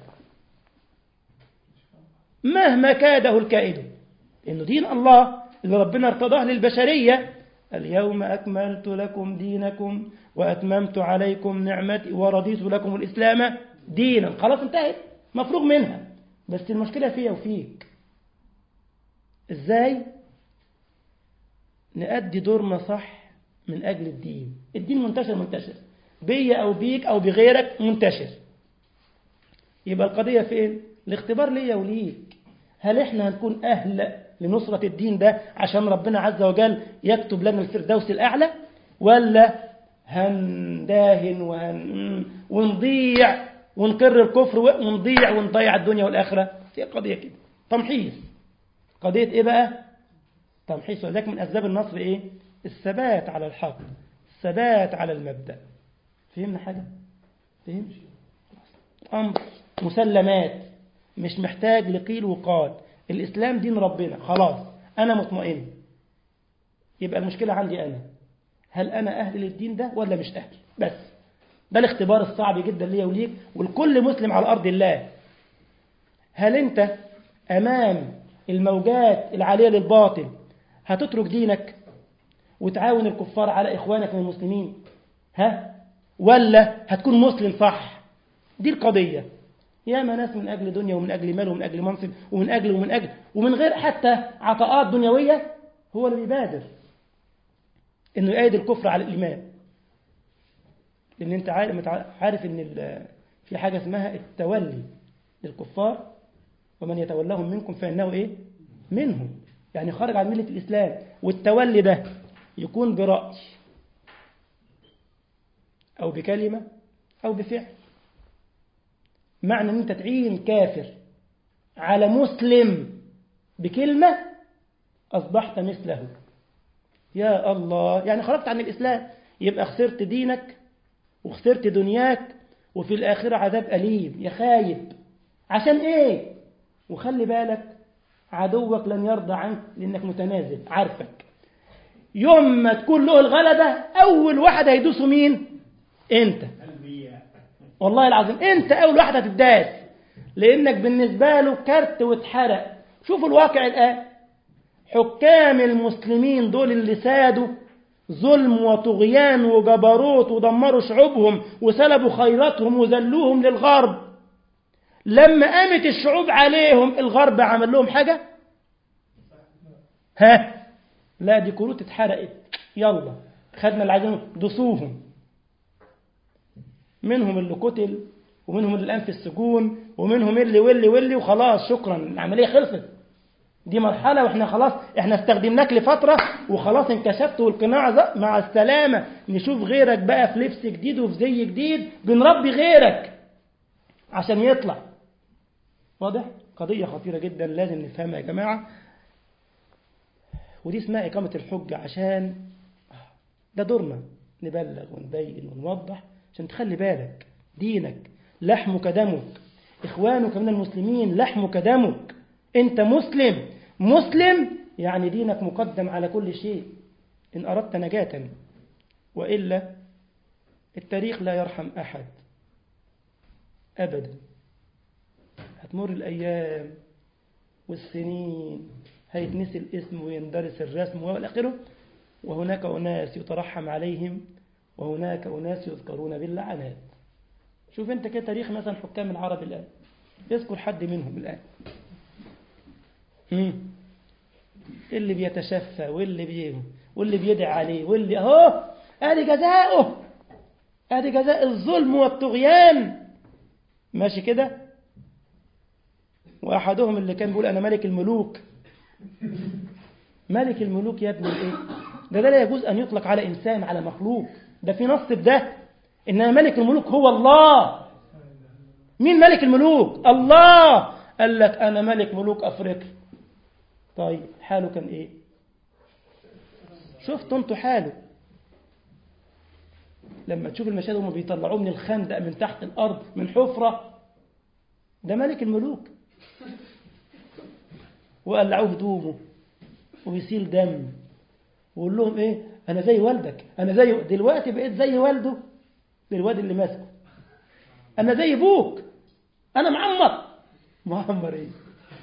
مهما كاده الكائد إنه دين الله اللي ربنا ارتضاه للبشرية اليوم أكملت لكم دينكم وأتممت عليكم نعمتي ورضيت لكم الإسلام دينا خلاص انتهت مفروغ منها بس المشكلة فيها وفيك ازاي نأدي دورنا صح من أجل الدين الدين منتشر منتشر بي أو بيك أو بغيرك منتشر يبقى القضية فين الاختبار ليا وليك هل احنا هنكون أهل لنصرة الدين ده عشان ربنا عز وجل يكتب لنا الفردوس الأعلى ولا هنداهن وهن ونضيع ونقر الكفر ونضيع ونضيع الدنيا والآخرة في قضية كده تمحيص قضية إيه بقى تمحيص ولذلك من أسباب النصر إيه الثبات على الحق الثبات على المبدأ فهمنا حاجة فهمش أمر مسلمات مش محتاج لقيل وقال الإسلام دين ربنا خلاص أنا مطمئن يبقى المشكلة عندي أنا هل أنا أهل للدين ده ولا مش أهل بس ده الاختبار الصعب جدا ليا وليك والكل مسلم على أرض الله هل أنت أمام الموجات العالية للباطل هتترك دينك وتعاون الكفار على إخوانك من المسلمين ها ولا هتكون مسلم صح دي القضية ياما ناس من أجل دنيا ومن أجل مال ومن أجل منصب ومن أجل ومن أجل ومن غير حتى عطاءات دنيوية هو اللي بيبادر إنه يأيد الكفر على الإيمان لأن أنت عارف إن في حاجة اسمها التولي للكفار ومن يتولهم منكم فإنه إيه منهم يعني خرج عن ملة الإسلام والتولي ده يكون برأي أو بكلمة أو بفعل معنى أن أنت تعين كافر على مسلم بكلمة أصبحت مثله يا الله يعني خرجت عن الإسلام يبقى خسرت دينك وخسرت دنياك وفي الآخرة عذاب أليم يا خايب عشان إيه وخلي بالك عدوك لن يرضى عنك لأنك متنازل عارفك يوم ما تكون له الغلبة أول واحد هيدوسه مين أنت والله العظيم أنت أول واحد هتداس لأنك بالنسبة له كرت واتحرق شوفوا الواقع الآن حكام المسلمين دول اللي سادوا ظلم وطغيان وجبروت ودمروا شعوبهم وسلبوا خيراتهم وذلوهم للغرب لما قامت الشعوب عليهم الغرب عمل لهم حاجة ها لا دي كروت اتحرقت يلا خدنا اللي عايزينه دسوهم منهم اللي قتل ومنهم اللي الآن في السجون ومنهم اللي واللي واللي وخلاص شكرا العملية خلصت دي مرحلة واحنا خلاص احنا استخدمناك لفترة وخلاص انكشفت والقناع مع السلامة نشوف غيرك بقى في لبس جديد وفي زي جديد بنربي غيرك عشان يطلع واضح قضية خطيرة جدا لازم نفهمها يا جماعة ودي اسمها إقامة الحجة عشان ده دورنا نبلغ ونبين ونوضح عشان تخلي بالك دينك لحمك دمك إخوانك من المسلمين لحمك دمك أنت مسلم مسلم يعني دينك مقدم على كل شيء إن أردت نجاة وإلا التاريخ لا يرحم أحد أبدا هتمر الأيام والسنين هيتنسي الاسم ويندرس الرسم والى اخره وهناك أناس يترحم عليهم وهناك أناس يذكرون باللعنات شوف انت كده تاريخ مثلا حكام العرب الآن يذكر حد منهم الآن مم. اللي بيتشفى واللي بي واللي بيدعي عليه واللي اهو ادي جزاؤه ادي جزاء الظلم والطغيان ماشي كده واحدهم اللي كان بيقول انا ملك الملوك ملك الملوك يا ابني ايه ده ده لا يجوز ان يطلق على انسان على مخلوق ده في نص بده انما ملك الملوك هو الله مين ملك الملوك الله قال لك انا ملك ملوك افريقيا طيب حاله كان ايه شفتوا انتوا حاله لما تشوف المشاهد هم بيطلعوه من الخندق من تحت الارض من حفره ده ملك الملوك وقلعوه هدومه ويسيل دم ويقول لهم ايه انا زي والدك انا زي دلوقتي بقيت زي والده الواد اللي ماسكه انا زي ابوك انا معمر معمر ايه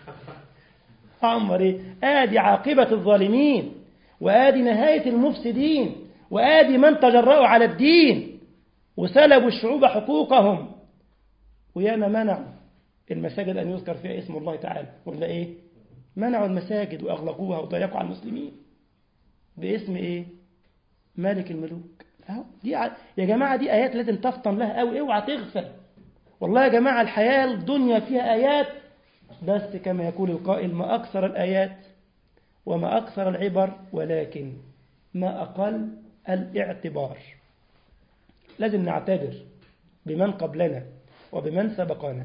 معمر ايه ادي عاقبه الظالمين وادي نهايه المفسدين وادي من تجرأوا على الدين وسلبوا الشعوب حقوقهم وياما منعوا المساجد ان يذكر فيها اسم الله تعالى ولا ايه منعوا المساجد واغلقوها وضيقوا على المسلمين باسم ايه مالك الملوك اهو دي ع... يا جماعه دي ايات لازم تفطن لها قوي اوعى تغفل والله يا جماعه الحياه الدنيا فيها ايات بس كما يقول القائل ما اكثر الايات وما اكثر العبر ولكن ما اقل الاعتبار لازم نعتبر بمن قبلنا وبمن سبقنا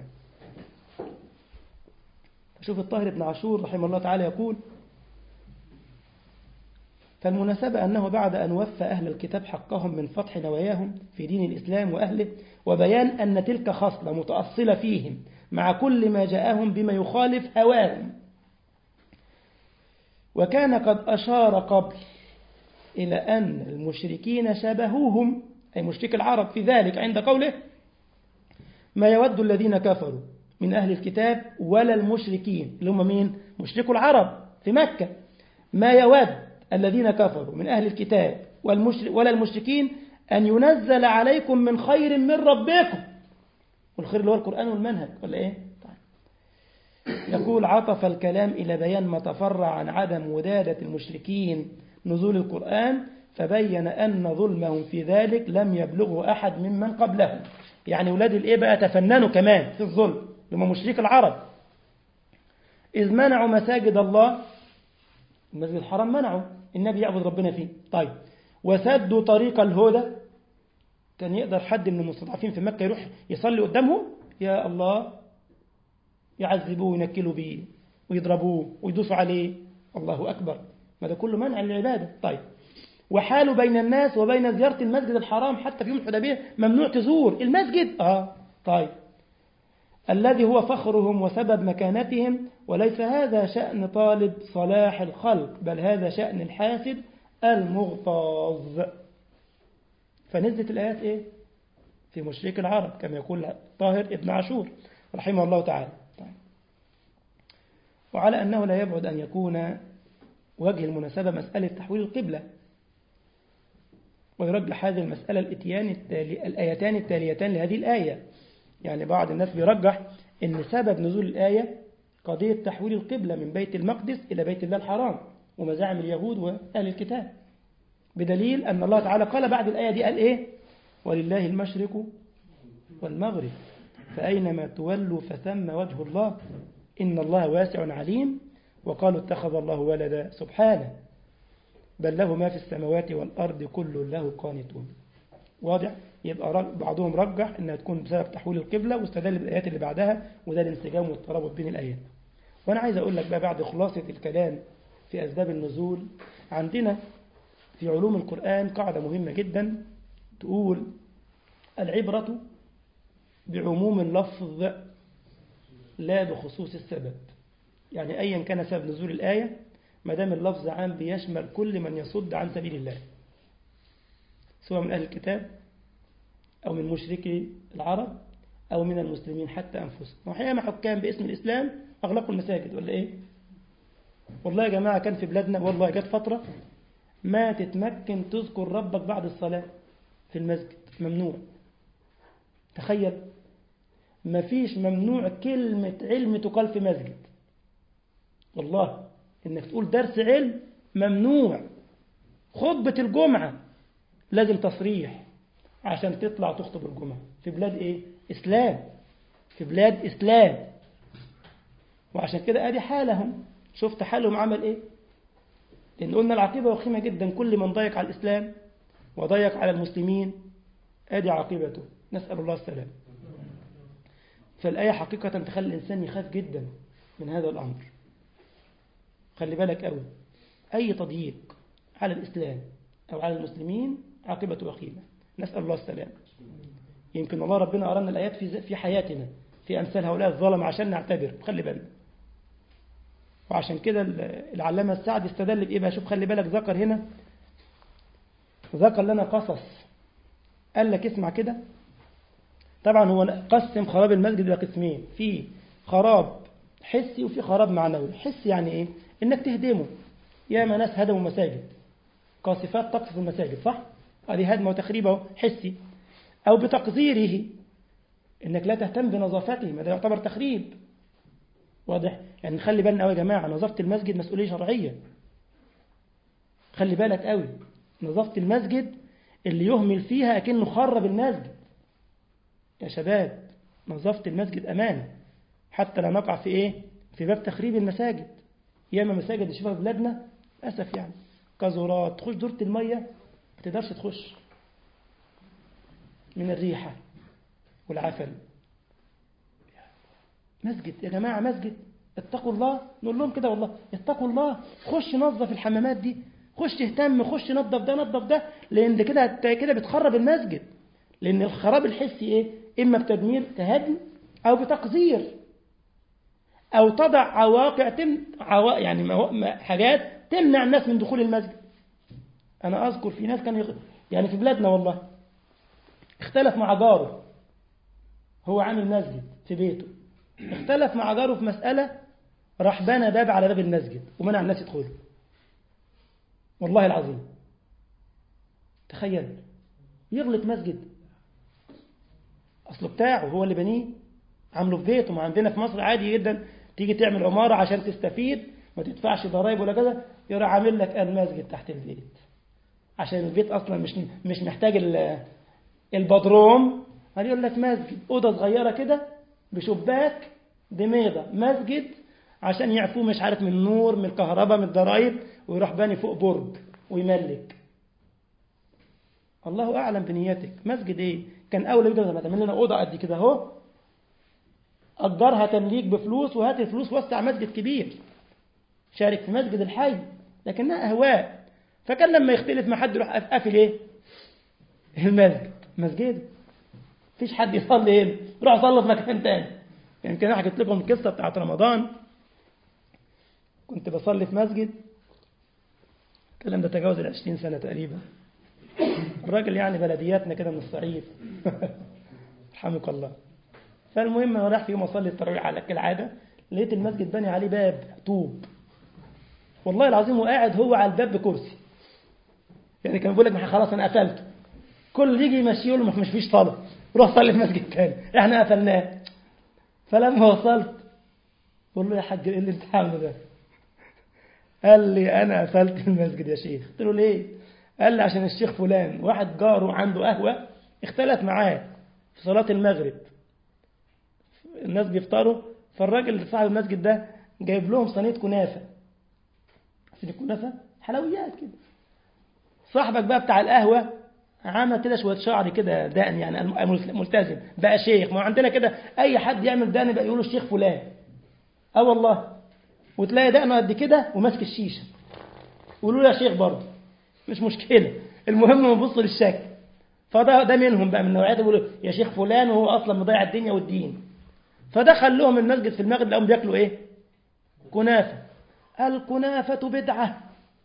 شوف الطاهر بن عاشور رحمه الله تعالى يقول فالمناسبة أنه بعد أن وفى أهل الكتاب حقهم من فتح نواياهم في دين الإسلام وأهله وبيان أن تلك خصلة متأصلة فيهم مع كل ما جاءهم بما يخالف هواهم وكان قد أشار قبل إلى أن المشركين شبهوهم أي مشرك العرب في ذلك عند قوله ما يود الذين كفروا من أهل الكتاب ولا المشركين اللي هم مين؟ مشركوا العرب في مكة ما يود الذين كفروا من أهل الكتاب ولا المشركين أن ينزل عليكم من خير من ربكم والخير اللي هو القرآن والمنهج ولا إيه؟ طيب. يقول عطف الكلام إلى بيان ما تفرع عن عدم ودادة المشركين نزول القرآن فبين أن ظلمهم في ذلك لم يبلغه أحد ممن قبلهم يعني ولاد الإيه بقى تفننوا كمان في الظلم لما مشرك العرب إذ منعوا مساجد الله المسجد الحرام منعوا النبي يعبد ربنا فيه طيب وسدوا طريق الهدى كان يقدر حد من المستضعفين في مكة يروح يصلي قدامهم يا الله يعذبوه وينكلوا بيه ويضربوه ويدوسوا عليه الله أكبر ما ده كله منع للعبادة طيب وحال بين الناس وبين زيارة المسجد الحرام حتى في يوم الحديبية ممنوع تزور المسجد آه طيب الذي هو فخرهم وسبب مكانتهم وليس هذا شأن طالب صلاح الخلق بل هذا شأن الحاسد المغتاظ فنزلت الآيات إيه؟ في مشرك العرب كما يقول طاهر ابن عاشور رحمه الله تعالى طيب. وعلى أنه لا يبعد أن يكون وجه المناسبة مسألة تحويل القبلة ويرجح هذه المسألة الاتيان التالي الآيتان التاليتان لهذه الآية يعني بعض الناس بيرجح أن سبب نزول الآية قضية تحويل القبلة من بيت المقدس إلى بيت الله الحرام ومزاعم اليهود وأهل الكتاب بدليل أن الله تعالى قال بعد الآية دي قال إيه ولله المشرق والمغرب فأينما تولوا فثم وجه الله إن الله واسع عليم وقالوا اتخذ الله ولدا سبحانه بل له ما في السماوات والأرض كل له قانتون واضح يبقى بعضهم رجح انها تكون بسبب تحويل القبلة واستدل بالآيات اللي بعدها وده الانسجام والترابط بين الآيات وأنا عايز أقول لك بقى بعد خلاصة الكلام في أسباب النزول عندنا في علوم القرآن قاعدة مهمة جدا تقول العبرة بعموم اللفظ لا بخصوص السبب يعني أيا كان سبب نزول الآية ما دام اللفظ عام بيشمل كل من يصد عن سبيل الله سواء من أهل الكتاب أو من مشركي العرب أو من المسلمين حتى أنفسهم وأحيانا حكام باسم الإسلام أغلقوا المساجد ولا إيه والله يا جماعة كان في بلادنا والله جت فترة ما تتمكن تذكر ربك بعد الصلاة في المسجد ممنوع تخيل ما فيش ممنوع كلمة علم تقال في مسجد والله انك تقول درس علم ممنوع خطبة الجمعة لازم تصريح عشان تطلع تخطب الجمعة في بلاد ايه اسلام في بلاد اسلام وعشان كده ادي حالهم شفت حالهم عمل ايه لان قلنا العاقبة وخيمة جدا كل من ضيق على الاسلام وضيق على المسلمين ادي عاقبته نسأل الله السلام فالآية حقيقة تخلي الإنسان يخاف جدا من هذا الأمر خلي بالك قوي أي تضييق على الإسلام أو على المسلمين عاقبة وخيمة نسأل الله السلام يمكن الله ربنا أرانا الآيات في في حياتنا في أمثال هؤلاء الظلم عشان نعتبر خلي بالنا وعشان كده العلامة السعد استدل بإيه بقى شوف خلي بالك ذكر هنا ذكر لنا قصص قال لك اسمع كده طبعا هو قسم خراب المسجد إلى قسمين في خراب حسي وفي خراب معنوي حسي يعني إيه إنك تهدمه ياما ناس هدموا مساجد قاصفات تقصف المساجد صح هذه هدمه وتخريبه حسي أو بتقذيره إنك لا تهتم بنظافته ما ده يعتبر تخريب واضح يعني خلي بالنا قوي يا جماعة نظافة المسجد مسؤولية شرعية خلي بالك قوي نظافة المسجد اللي يهمل فيها أكنه خرب المسجد يا شباب نظافة المسجد أمانة حتى لا نقع في إيه في باب تخريب المساجد ياما مساجد نشوفها في بلادنا للأسف يعني قذورات تخش دورة المية ما تقدرش تخش من الريحة والعفن مسجد يا جماعة مسجد اتقوا الله نقول لهم كده والله اتقوا الله خش نظف الحمامات دي خش اهتم خش نظف ده نظف ده لان ده كده كده بتخرب المسجد لان الخراب الحسي ايه اما بتدمير كهدم او بتقذير او تضع عواقع تم عوا يعني حاجات تمنع الناس من دخول المسجد انا اذكر في ناس كانوا يغ... يعني في بلادنا والله اختلف مع جاره هو عامل مسجد في بيته اختلف مع جاره في مسألة راح بنى باب على باب المسجد ومنع الناس يدخلوا والله العظيم تخيل يغلق مسجد أصله بتاعه هو اللي بنيه عامله في بيته ما عندنا في مصر عادي جدا تيجي تعمل عمارة عشان تستفيد ما تدفعش ضرائب ولا كذا يروح عامل لك المسجد تحت البيت عشان البيت أصلا مش مش محتاج البدروم يقول لك مسجد أوضة صغيرة كده بشباك بميضة مسجد عشان يعفوه مش عارف من النور من الكهرباء من الضرائب ويروح باني فوق برج ويملك الله أعلم بنيتك مسجد إيه كان أولى بده لما تعمل لنا أوضة قد كده أهو أجرها تمليك بفلوس وهات الفلوس وسع مسجد كبير شارك في مسجد الحي لكنها أهواء فكان لما يختلف مع حد يروح قافل إيه المسجد مسجد فيش حد يصلي هنا روح صلي في مكان تاني يمكن انا حكيت لكم القصه بتاعت رمضان كنت بصلي في مسجد الكلام ده تجاوز ال 20 سنه تقريبا الراجل يعني بلدياتنا كده من الصعيد رحمك الله فالمهم انا رايح في يوم اصلي التراويح على كالعاده لقيت المسجد بني عليه باب طوب والله العظيم وقاعد هو على الباب بكرسي يعني كان بيقول لك خلاص انا قفلته كل يجي يمشيه يقول له مش فيش صلاه روح صلي في مسجد تاني احنا قفلناه فلما وصلت بقول له يا حاج ايه اللي انت عامله ده قال لي انا قفلت المسجد يا شيخ قلت له ليه قال لي عشان الشيخ فلان واحد جاره عنده قهوه اختلف معاه في صلاه المغرب الناس بيفطروا فالراجل صاحب المسجد ده جايب لهم صينيه كنافه صينيه كنافه حلويات كده صاحبك بقى بتاع القهوه عمل كده شويه شعر كده دقن يعني ملتزم بقى شيخ ما عندنا كده اي حد يعمل دقن بقى يقولوا الشيخ فلان اه والله وتلاقي دقنه قد كده وماسك الشيشه يقولوا له يا شيخ برضه مش مشكله المهم نبص للشكل فده ده منهم بقى من نوعيات بيقولوا يا شيخ فلان وهو اصلا مضيع الدنيا والدين فدخل لهم المسجد في المغرب لقوهم بياكلوا ايه كنافه الكنافه بدعه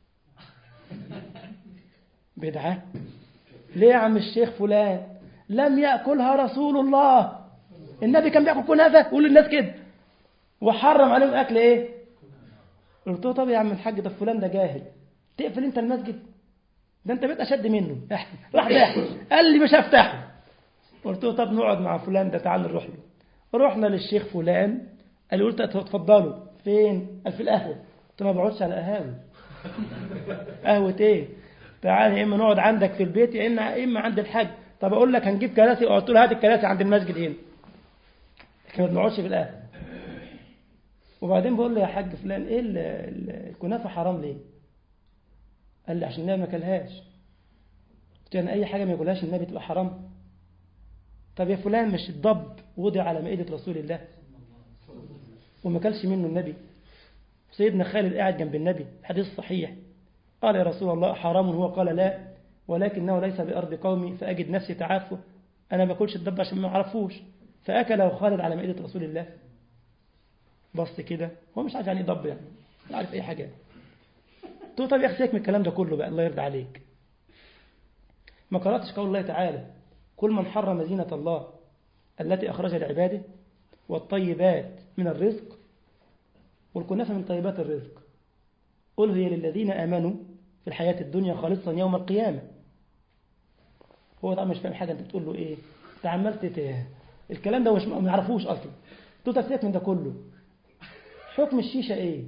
بدعه ليه يا عم الشيخ فلان لم يأكلها رسول الله النبي كان بيأكل كنافة قول للناس كده وحرم عليهم أكل إيه قلت له طب يا عم الحاج ده فلان ده جاهل تقفل انت المسجد ده انت بقيت اشد منه راح ضحك قال لي مش هفتحه قلت له طب نقعد مع فلان ده تعال نروح له رحنا للشيخ فلان قال لي قلت اتفضلوا فين قال في القهوه قلت له ما بقعدش على قهاوي قهوه ايه تعال يا اما نقعد عندك في البيت يا اما يا اما عند الحاج طب اقول لك هنجيب كراسي قلت له هات الكراسي عند المسجد هنا لكن ما بنقعدش في القهوه وبعدين بقول له يا حاج فلان ايه ال- ال- الكنافه حرام ليه قال لي عشان النبي ما كلهاش قلت له يعني اي حاجه ما ياكلهاش النبي تبقى حرام طب يا فلان مش الضب وضع على مائده رسول الله وما كلش منه النبي سيدنا خالد قاعد جنب النبي حديث صحيح قال يا رسول الله حرام هو قال لا ولكنه ليس بأرض قومي فأجد نفسي تعافه أنا ما باكلش الضب عشان ما أعرفوش فأكله خالد على مائدة رسول الله بص كده هو مش عارف يعني ايه ضب يعني مش عارف أي حاجة قلت له طب يا أخي سيبك من الكلام ده كله بقى الله يرضى عليك ما قرأتش قول الله تعالى كل من حرم زينة الله التي أخرج لعباده والطيبات من الرزق والكنافة من طيبات الرزق قل هي للذين آمنوا في الحياة الدنيا خالصا يوم القيامة هو طبعا مش فاهم حاجة انت بتقول له ايه انت عمال تت- الكلام ده مش ما يعرفوش اصلا قلت له تفسيرك من ده كله حكم الشيشة ايه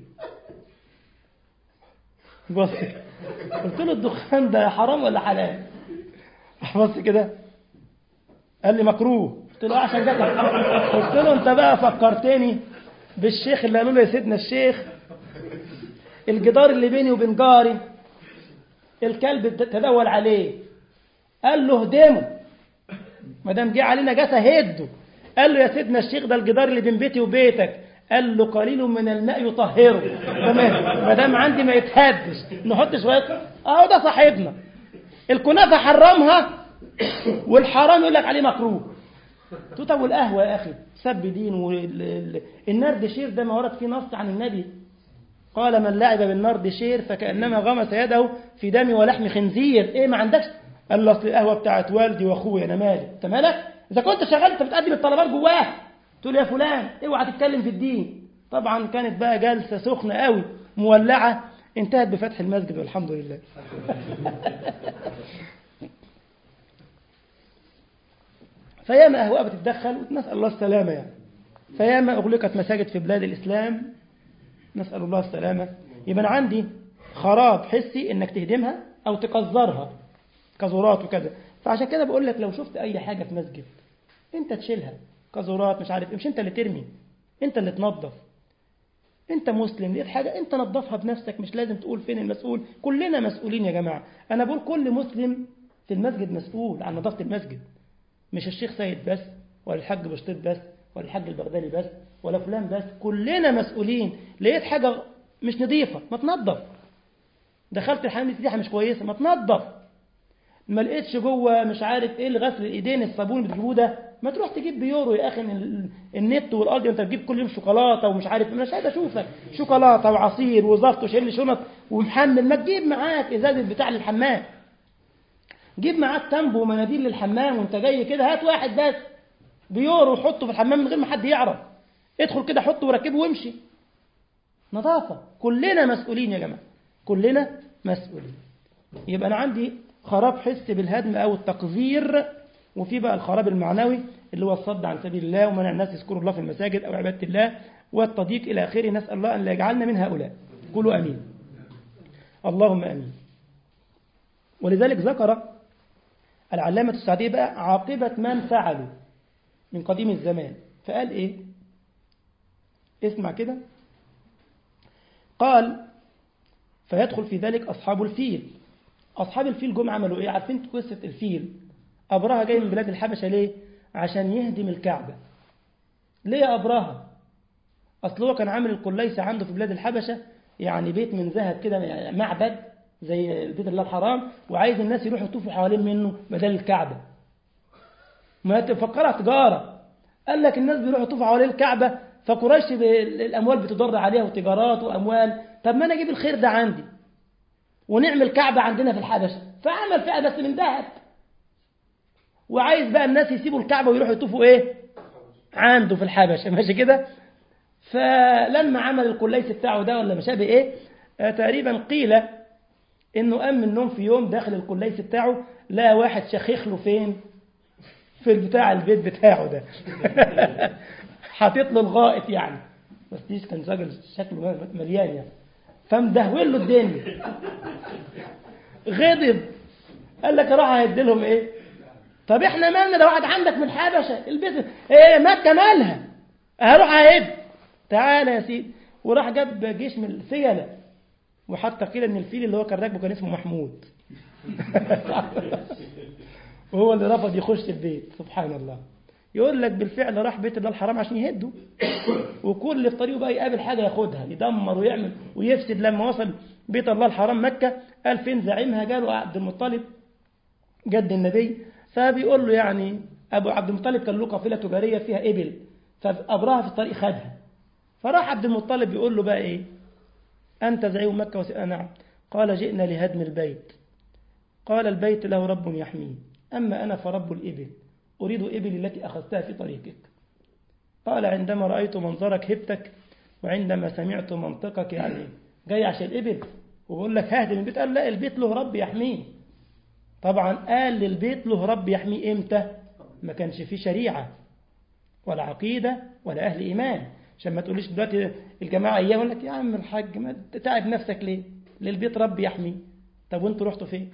بص قلت له الدخان ده حرام ولا حلال بص كده قال لي مكروه قلت له آه عشان جاتك قلت له انت بقى فكرتني بالشيخ اللي قالوا له يا سيدنا الشيخ الجدار اللي بيني وبين جاري الكلب تدول عليه قال له هدمه ما دام جه علينا جاته هده قال له يا سيدنا الشيخ ده الجدار اللي بين بيتي وبيتك قال له قليل من الماء يطهره تمام ما دام عندي ما يتهدش نحط شويه اهو ده صاحبنا الكنافه حرمها والحرام يقول لك عليه مكروه قلت له طب والقهوه يا اخي سب دين والنرد شير ده ما ورد فيه نص عن النبي قال من لعب بالنرد شير فكأنما غمس يده في دم ولحم خنزير ايه ما عندكش قال له اصل القهوه بتاعت والدي واخويا انا مالي انت مالك اذا كنت شغال انت بتقدم الطلبات جواه تقول يا فلان اوعى تتكلم في الدين طبعا كانت بقى جلسه سخنه قوي مولعه انتهت بفتح المسجد والحمد لله فياما اهواء بتتدخل ونسال الله السلامه يعني فياما اغلقت مساجد في بلاد الاسلام نسال الله السلامه يبقى أنا عندي خراب حسي انك تهدمها او تقذرها كزورات وكذا فعشان كده بقول لك لو شفت اي حاجه في مسجد انت تشيلها كزورات مش عارف إيه، مش انت اللي ترمي انت اللي تنظف انت مسلم لقيت حاجه انت نظفها بنفسك مش لازم تقول فين المسؤول كلنا مسؤولين يا جماعه انا بقول كل مسلم في المسجد مسؤول عن نظافه المسجد مش الشيخ سيد بس ولا الحاج بشطيط بس ولا الحاج البغدادي بس ولا فلان بس كلنا مسؤولين لقيت حاجه مش نظيفه ما تنظف دخلت الحمام دي ريحه مش كويسه ما تنظف ما لقيتش جوه مش عارف ايه غسل الايدين الصابون اللي بتجيبوه ده ما تروح تجيب بيورو يا اخي من ال- النت والارض وانت بتجيب كل يوم شوكولاته ومش عارف انا مش عايز اشوفك شوكولاته وعصير وزفت وشيل شنط ومحمل ما تجيب معاك ازازه بتاع للحمام جيب معاك تنبو ومناديل للحمام وانت جاي كده هات واحد بس بيورو وحطه في الحمام من غير ما حد يعرف ادخل كده حطه وركبه وامشي نظافه كلنا مسؤولين يا جماعه كلنا مسؤولين يبقى انا عندي خراب حس بالهدم او التقذير وفي بقى الخراب المعنوي اللي هو الصد عن سبيل الله ومنع الناس يذكروا الله في المساجد او عباده الله والتضييق الى اخره نسال الله ان لا يجعلنا من هؤلاء قولوا امين اللهم امين ولذلك ذكر العلامة السعدي بقى عاقبة من فعلوا من قديم الزمان فقال ايه اسمع كده قال فيدخل في ذلك أصحاب الفيل أصحاب الفيل جم عملوا إيه عارفين قصة الفيل أبرهة جاي من بلاد الحبشة ليه عشان يهدم الكعبة ليه يا أبرهة أصل هو كان عامل القليسة عنده في بلاد الحبشة يعني بيت من ذهب كده يعني معبد زي بيت الله الحرام وعايز الناس يروحوا يطوفوا حوالين منه بدل الكعبة ما تفكرها تجارة قال لك الناس بيروحوا يطوفوا حوالين الكعبة فقريش ب- الأموال بتضر عليها وتجارات وأموال طب ما أنا أجيب الخير ده عندي ونعمل كعبة عندنا في الحبشة فعمل فيها بس من ذهب وعايز بقى الناس يسيبوا الكعبة ويروحوا يطوفوا إيه عنده في الحبشة ماشي كده فلما عمل الكليس بتاعه ده ولا مش عارف ايه آه، تقريبا قيل انه قام من النوم في يوم داخل الكليس بتاعه لقى واحد شخيخ له فين في بتاع البيت بتاعه ده حاطط له الغائط يعني بس دي كان راجل شكله مليان يعني فمدهول له الدنيا غضب قال لك اروح اهدي لهم ايه طب احنا مالنا ده واحد عندك من الحبشه البيت ايه مكه مالها هروح اهد تعالى يا سيدي وراح جاب جيش من الفيله وحتى قيل ان الفيل اللي هو كان راكبه كان اسمه محمود وهو اللي رفض يخش البيت سبحان الله يقول لك بالفعل راح بيت الله الحرام عشان يهده وكل اللي في طريقه بقى يقابل حاجه ياخدها يدمر ويعمل ويفسد لما وصل بيت الله الحرام مكه قال فين زعيمها قالوا عبد المطلب جد النبي فبيقول له يعني ابو عبد المطلب كان له قافله تجاريه فيها ابل فابراها في الطريق خدها فراح عبد المطلب بيقول له بقى ايه انت زعيم مكه وس... نعم قال جئنا لهدم البيت قال البيت له رب يحميه اما انا فرب الابل اريد ابلي التي اخذتها في طريقك قال عندما رايت منظرك هبتك وعندما سمعت منطقك يعني جاي عشان الابل وبقول لك ههدم البيت قال لا البيت له رب يحميه طبعا قال للبيت له رب يحميه امتى ما كانش فيه شريعة ولا عقيدة ولا أهل إيمان عشان ما تقوليش دلوقتي الجماعة إياه يقول لك يا عم الحاج ما تتعب نفسك ليه للبيت رب يحميه طب وانتوا رحتوا فين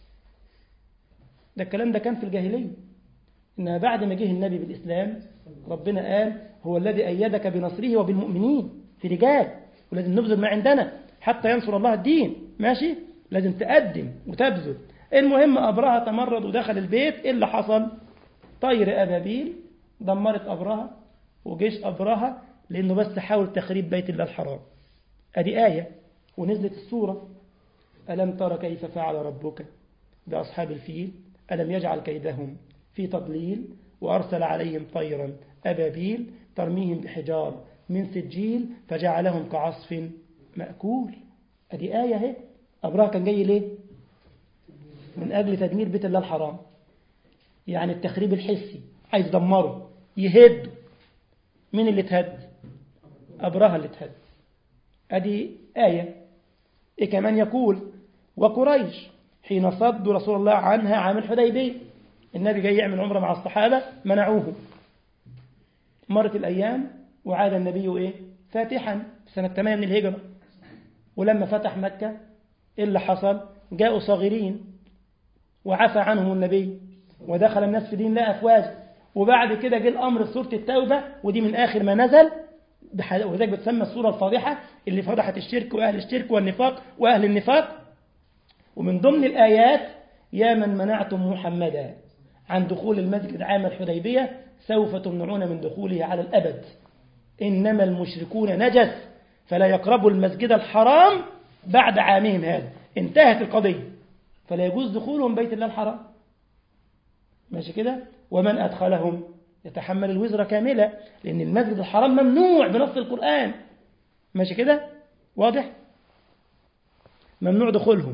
ده الكلام ده كان في الجاهلية إنها بعد ما جه النبي بالإسلام ربنا قال هو الذي أيدك بنصره وبالمؤمنين في رجال ولازم نبذل ما عندنا حتى ينصر الله الدين ماشي لازم تقدم وتبذل المهم أبرهة تمرد ودخل البيت إيه اللي حصل طير أبابيل دمرت أبرهة وجيش أبرهة لأنه بس حاول تخريب بيت الله الحرام أدي آية ونزلت السورة ألم تر كيف فعل ربك بأصحاب الفيل ألم يجعل كيدهم في تضليل وأرسل عليهم طيرا أبابيل ترميهم بحجار من سجيل فجعلهم كعصف مأكول أدي آية اهي أبرهة كان جاي ليه من أجل تدمير بيت الله الحرام يعني التخريب الحسي عايز يدمره يهد مين اللي اتهد أبرهة اللي اتهد أدي آية إيه كمان يقول وقريش حين صدوا رسول الله عنها عام الحديبية النبي جاي يعمل عمرة مع الصحابة منعوه مرت الأيام وعاد النبي إيه فاتحا سنة 8 من الهجرة ولما فتح مكة إيه اللي حصل جاءوا صغيرين وعفى عنهم النبي ودخل الناس في دين لا أفواج وبعد كده جه الأمر في سورة التوبة ودي من آخر ما نزل وذلك بتسمى السورة الفاضحة اللي فضحت الشرك وأهل الشرك والنفاق وأهل النفاق ومن ضمن الآيات يا من منعتم محمدا عن دخول المسجد عام الحديبية سوف تمنعون من دخوله على الأبد إنما المشركون نجس فلا يقربوا المسجد الحرام بعد عامهم هذا انتهت القضية فلا يجوز دخولهم بيت الله الحرام ماشي كده ومن أدخلهم يتحمل الوزر كاملة لأن المسجد الحرام ممنوع بنص القرآن ماشي كده واضح ممنوع دخولهم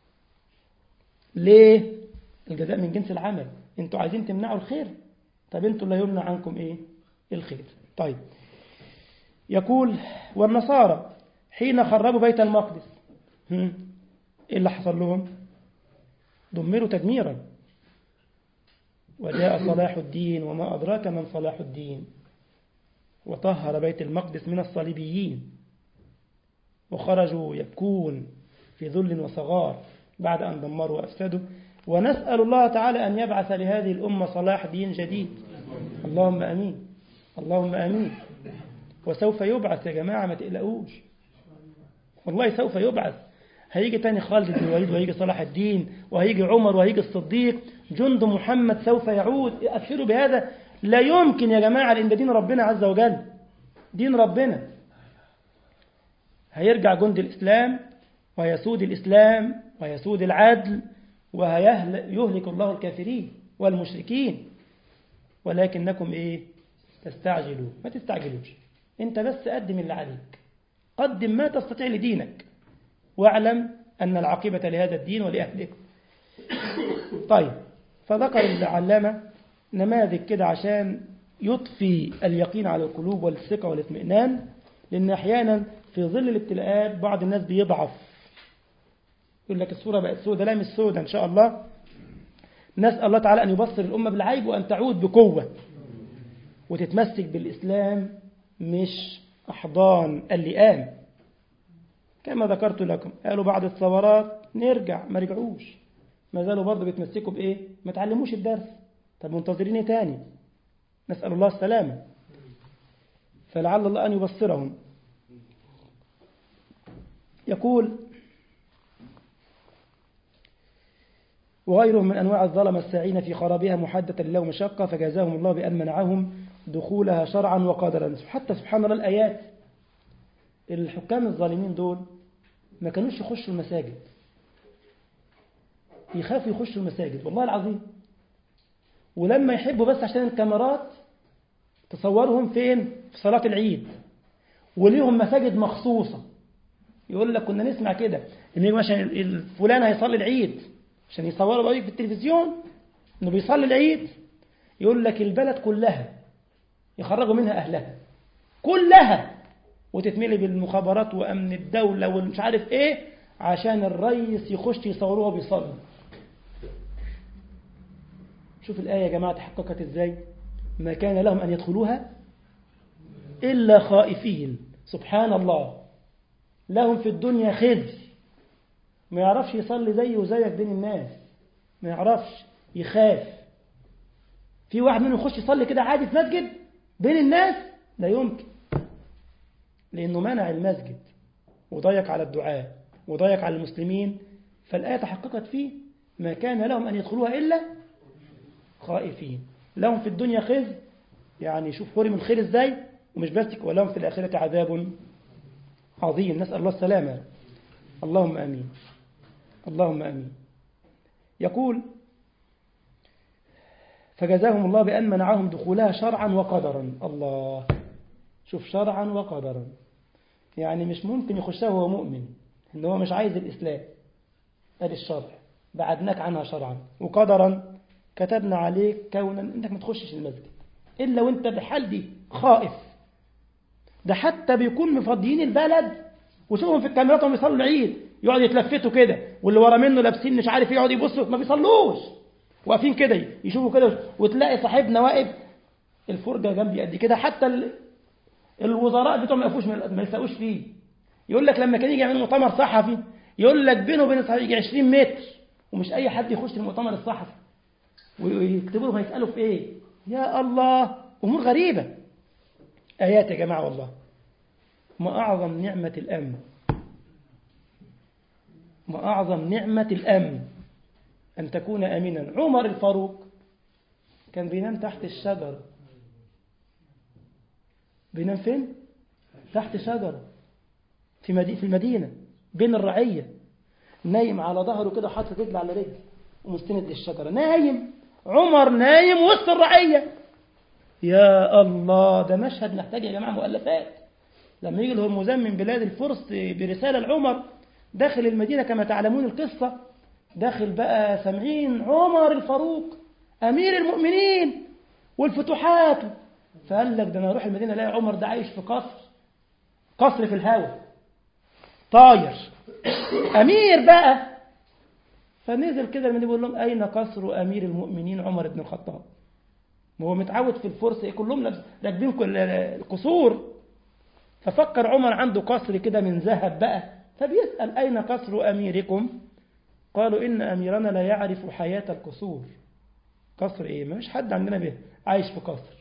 ليه الجزاء من جنس العمل انتوا عايزين تمنعوا الخير طب انتوا اللي يمنع عنكم ايه الخير طيب يقول والنصارى حين خربوا بيت المقدس ايه اللي حصل لهم دمروا تدميرا وجاء صلاح الدين وما أدراك من صلاح الدين وطهر بيت المقدس من الصليبيين وخرجوا يبكون في ذل وصغار بعد أن دمروا وأفسدوا ونسأل الله تعالى أن يبعث لهذه الأمة صلاح دين جديد اللهم أمين اللهم أمين وسوف يبعث يا جماعة ما تقلقوش والله سوف يبعث هيجي تاني خالد بن الوليد وهيجي صلاح الدين وهيجي عمر وهيجي الصديق جند محمد سوف يعود أبشروا بهذا لا يمكن يا جماعة لأن ده دين ربنا عز وجل دين ربنا هيرجع جند الإسلام ويسود الإسلام ويسود العدل ويهلك الله الكافرين والمشركين ولكنكم إيه تستعجلوا ما تستعجلوش انت بس قدم اللي عليك قدم ما تستطيع لدينك واعلم أن العاقبة لهذا الدين ولأهله طيب فذكر العلامة نماذج كده عشان يضفي اليقين على القلوب والثقة والاطمئنان لأن أحيانا في ظل الابتلاءات بعض الناس بيضعف يقول لك الصورة بقت سودة لا مش سودة إن شاء الله نسأل الله تعالى أن يبصر الأمة بالعيب وأن تعود بقوة وتتمسك بالإسلام مش أحضان اللئام كما ذكرت لكم قالوا بعد الثورات نرجع ما رجعوش ما زالوا برضه بيتمسكوا بإيه ما تعلموش الدرس طب منتظرين ايه تاني نسأل الله السلامة فلعل الله أن يبصرهم يقول وغيرهم من أنواع الظلم الساعين في خرابها محدة لله مشقة فجازاهم الله بأن منعهم دخولها شرعا وقدرا حتى سبحان الله الآيات الحكام الظالمين دول ما كانوش يخشوا المساجد يخافوا يخشوا المساجد والله العظيم ولما يحبوا بس عشان الكاميرات تصورهم فين في صلاة العيد وليهم مساجد مخصوصة يقول لك كنا نسمع كده ان مثلا فلان هيصلي العيد عشان يصوروا بقى في التلفزيون انه بيصلي العيد يقول لك البلد كلها يخرجوا منها اهلها كلها وتتملي بالمخابرات وامن الدوله والمش عارف ايه عشان الريس يخش يصوروه بيصلي شوف الآية يا جماعة تحققت إزاي ما كان لهم أن يدخلوها إلا خائفين سبحان الله لهم في الدنيا خزي ما يعرفش يصلي زيه وزيك بين الناس ما يعرفش يخاف في واحد منهم يخش يصلي كده عادي في مسجد بين الناس لا يمكن لأنه منع المسجد وضيق على الدعاء وضيق على المسلمين فالآية تحققت فيه ما كان لهم أن يدخلوها إلا خائفين لهم في الدنيا خزي يعني شوف حرم الخير ازاي ومش بس ولهم في الآخرة عذاب عظيم نسأل الله السلامة اللهم أمين اللهم أمين يقول فجزاهم الله بأن منعهم دخولها شرعا وقدرا الله شوف شرعا وقدرا يعني مش ممكن يخشها وهو مؤمن ان هو مش عايز الإسلام ادي الشرع بعدناك عنها شرعا وقدرا كتبنا عليك كونا انك ما تخشش المسجد الا وانت بحال دي خائف ده حتى بيكون مفضيين البلد وشوفهم في الكاميرات وهم بيصلوا العيد يقعد يتلفتوا كده واللي ورا منه لابسين مش عارف يقعد يبصوا ما بيصلوش واقفين كده يشوفوا كده وتلاقي صاحبنا واقف الفرجه جنبي قد كده حتى ال... الوزراء بتوعهم ما يقفوش ما يساووش فيه يقول لك لما كان يجي يعمل مؤتمر صحفي يقول لك بينه وبين الصحفي يجي 20 متر ومش اي حد يخش المؤتمر الصحفي ويكتبوا لهم هيسالوا في ايه يا الله امور غريبه ايات يا جماعه والله ما اعظم نعمه الامن ما اعظم نعمه الامن ان تكون امنا عمر الفاروق كان بينام تحت الشجره بينام فين تحت شجره في مدينة في المدينة بين الرعية نايم على ظهره كده حاطط رجل على رجل ومستند للشجرة نايم عمر نايم وسط الرعية يا الله ده مشهد محتاج يا جماعة مؤلفات لما يجي الهرمزان من بلاد الفرس برسالة لعمر داخل المدينة كما تعلمون القصة داخل بقى سامعين عمر الفاروق أمير المؤمنين والفتوحات فقال لك ده أنا أروح المدينة ألاقي عمر ده عايش في قصر قصر في الهواء طاير أمير بقى فنزل كده المدينة بيقول لهم أين قصر أمير المؤمنين عمر بن الخطاب وهو متعود في الفرس كلهم راكبين كل القصور ففكر عمر عنده قصر كده من ذهب بقى فبيسأل أين قصر أميركم قالوا إن أميرنا لا يعرف حياة القصور قصر إيه ما مش حد عندنا به عايش في قصر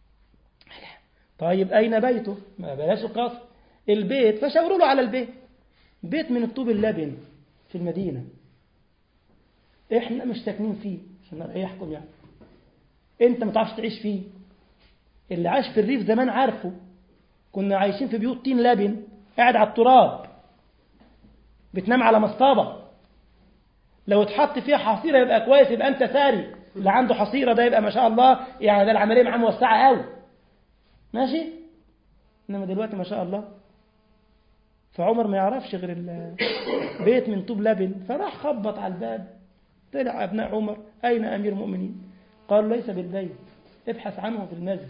طيب أين بيته ما بلاش القصر البيت فشاوروا له على البيت بيت من الطوب اللبن في المدينة احنا مش ساكنين فيه عشان يحكم يعني انت ما تعرفش تعيش فيه اللي عاش في الريف زمان عارفه كنا عايشين في بيوت طين لبن قاعد على التراب بتنام على مصطبة لو اتحط فيها حصيرة يبقى كويس يبقى انت ساري اللي عنده حصيرة ده يبقى ما شاء الله يعني ده العملية معاه موسعة قوي ماشي انما دلوقتي ما شاء الله فعمر ما يعرفش غير البيت من طوب لبن فراح خبط على الباب طلع أبناء عمر أين أمير المؤمنين قالوا ليس بالبيت ابحث عنه في المسجد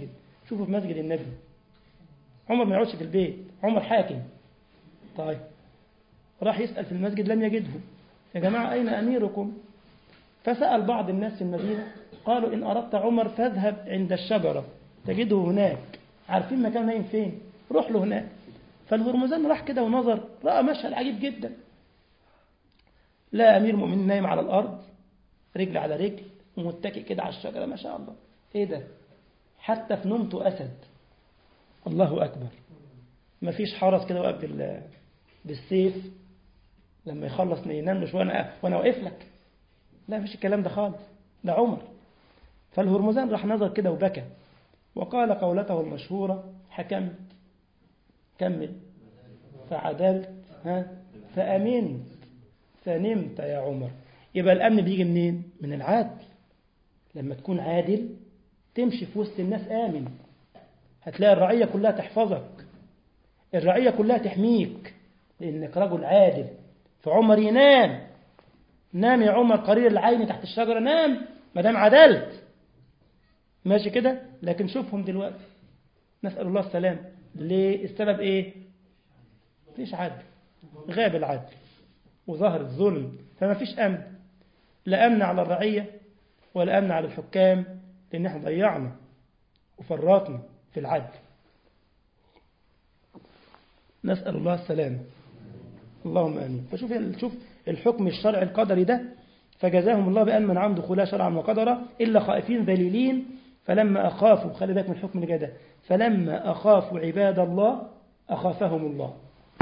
شوفوا في مسجد النبي عمر ما يقعدش في البيت عمر حاكم طيب راح يسأل في المسجد لم يجده يا جماعة أين أميركم فسأل بعض الناس في المدينة قالوا إن أردت عمر فاذهب عند الشجرة تجده هناك عارفين مكان نايم فين روح له هناك فالهرمزان راح كده ونظر رأى مشهد عجيب جدا لا أمير المؤمنين نايم على الأرض رجل على رجل ومتكئ كده على الشجرة ما شاء الله إيه ده حتى في نومته أسد الله أكبر ما فيش حرس كده واقف بال- بالسيف لما يخلص ينام شويه وانا وانا واقف لك لا مفيش الكلام ده خالص ده عمر فالهرمزان راح نظر كده وبكى وقال قولته المشهورة حكمت كمل فعدلت ها فأمنت فنمت يا عمر يبقى الأمن بيجي منين؟ من العدل لما تكون عادل تمشي في وسط الناس آمن هتلاقي الرعية كلها تحفظك الرعية كلها تحميك لأنك رجل عادل فعمر ينام نام يا عمر قرير العين تحت الشجرة نام ما دام عدلت ماشي كده لكن شوفهم دلوقتي نسأل الله السلام ليه السبب ايه مفيش عدل غاب العدل وظهر الظلم فما فيش أمن لا أمن على الرعية ولا أمن على الحكام لأن احنا ضيعنا وفرطنا في العدل نسأل الله السلامة اللهم آمين فشوف شوف الحكم الشرعي القدري ده فجزاهم الله بأن من عمد دخولها شرعا وقدرا إلا خائفين ذليلين فلما أخافوا خلي بالك من الحكم اللي جاي ده فلما أخافوا عباد الله أخافهم الله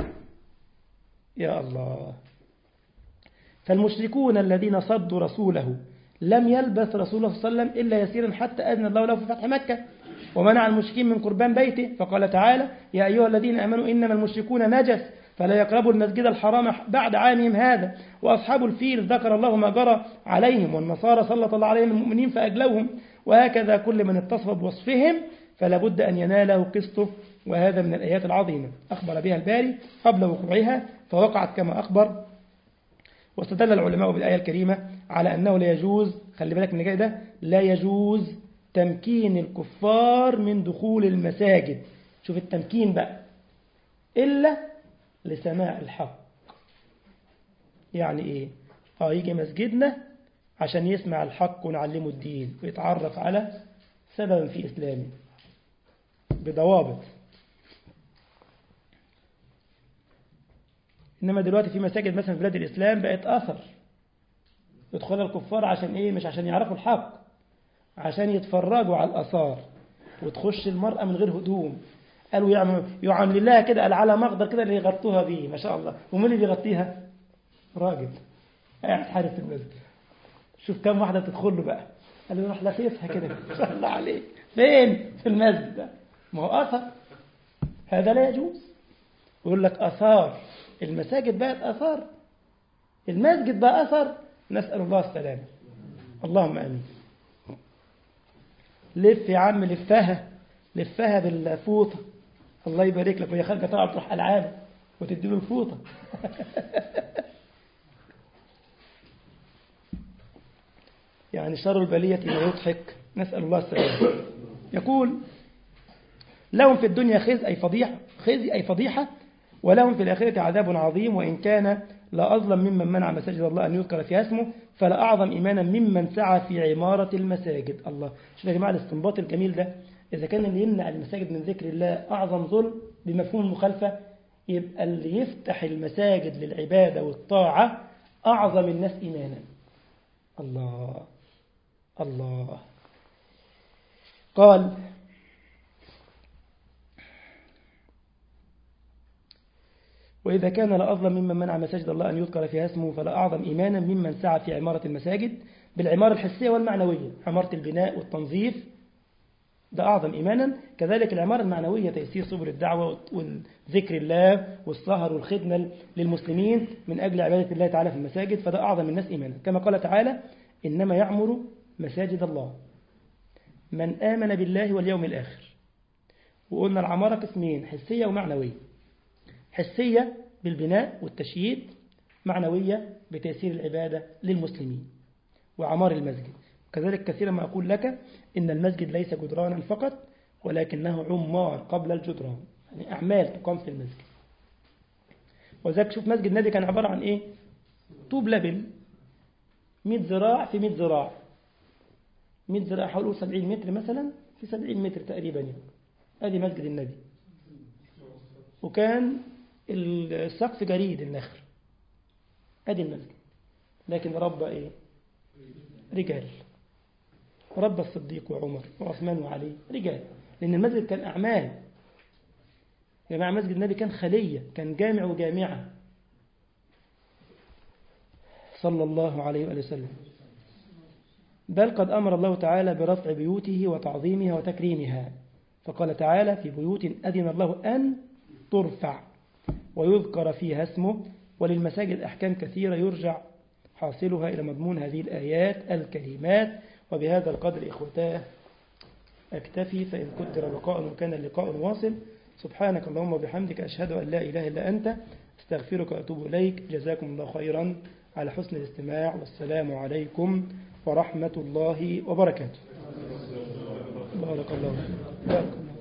يا الله فالمشركون الذين صدوا رسوله لم يلبث رسول الله صلى الله عليه وسلم إلا يسيرا حتى أذن الله له في فتح مكة ومنع المشركين من قربان بيته فقال تعالى يا أيها الذين أمنوا إنما المشركون نجس فلا يقربوا المسجد الحرام بعد عامهم هذا وأصحاب الفيل ذكر الله ما جرى عليهم والنصارى سلط الله عليهم المؤمنين فأجلوهم وهكذا كل من اتصف بوصفهم فلا بد أن يناله قسطه وهذا من الآيات العظيمة أخبر بها الباري قبل وقوعها فوقعت كما أخبر واستدل العلماء بالآية الكريمة على أنه لا يجوز خلي بالك من اللي جاي ده لا يجوز تمكين الكفار من دخول المساجد شوف التمكين بقى إلا لسماع الحق يعني إيه آه يجي مسجدنا عشان يسمع الحق ونعلمه الدين ويتعرف على سبب في إسلامه بضوابط إنما دلوقتي في مساجد مثلا في بلاد الإسلام بقت أثر يدخلها الكفار عشان إيه مش عشان يعرفوا الحق عشان يتفرجوا على الآثار وتخش المرأة من غير هدوم قالوا يعمل يعمل لها كده قال على مقدر كده اللي يغطوها بيه ما شاء الله ومين اللي بيغطيها راجل قاعد حارس في المسجد شوف كم واحدة تدخل له بقى قال له روح لفيفها كده ما شاء الله عليه فين في المسجد ده ما هو أثر هذا لا يجوز يقول لك أثار المساجد بقت أثار المسجد بقى أثر نسأل الله السلامة اللهم آمين لف يا عم لفها لفها بالفوطة الله يبارك لك وهي خارجة طبعا تروح ألعاب وتدي له الفوطة يعني شر البلية ما يضحك نسأل الله السلامة يقول لهم في الدنيا خزي أي فضيحة خزي أي فضيحة ولهم في الآخرة عذاب عظيم وإن كان لا أظلم ممن منع مساجد الله أن يذكر فيها اسمه فلا أعظم إيمانا ممن سعى في عمارة المساجد الله شوف يا جماعة الاستنباط الجميل ده إذا كان اللي يمنع المساجد من ذكر الله أعظم ظلم بمفهوم المخالفة يبقى اللي يفتح المساجد للعبادة والطاعة أعظم الناس إيمانا الله الله قال وإذا كان لأظلم ممن منع مساجد الله أن يذكر فيها اسمه فلا أعظم إيمانا ممن سعى في عمارة المساجد بالعمارة الحسية والمعنوية عمارة البناء والتنظيف ده أعظم إيمانا كذلك العمارة المعنوية تيسير سبل الدعوة والذكر الله والسهر والخدمة للمسلمين من أجل عبادة الله تعالى في المساجد فده أعظم الناس إيمانا كما قال تعالى إنما يعمر مساجد الله من آمن بالله واليوم الآخر وقلنا العمارة قسمين حسية ومعنوية حسية بالبناء والتشييد معنوية بتيسير العبادة للمسلمين وعمار المسجد كذلك كثيرا ما أقول لك إن المسجد ليس جدرانا فقط ولكنه عمار قبل الجدران يعني أعمال تقام في المسجد وذلك شوف مسجد النبي كان عبارة عن إيه طوب لبن 100 ذراع في 100 ذراع 100 ذراع حوالي 70 متر مثلا في 70 متر تقريبا يعني ادي مسجد النبي وكان السقف جريد النخل ادي المسجد لكن ربى ايه رجال ربى الصديق وعمر وعثمان وعلي رجال لان المسجد كان اعمال يا جماعه مسجد النبي كان خليه كان جامع وجامعه صلى الله عليه وآله وسلم بل قد أمر الله تعالى برفع بيوته وتعظيمها وتكريمها فقال تعالى في بيوت أذن الله أن ترفع ويذكر فيها اسمه وللمساجد أحكام كثيرة يرجع حاصلها إلى مضمون هذه الآيات الكريمات وبهذا القدر إخوتاه أكتفي فإن قدر بقاء وكان اللقاء واصل سبحانك اللهم وبحمدك أشهد أن لا إله إلا أنت استغفرك وأتوب إليك جزاكم الله خيرا على حسن الاستماع والسلام عليكم ورحمة الله وبركاته بارك الله فيك. بارك الله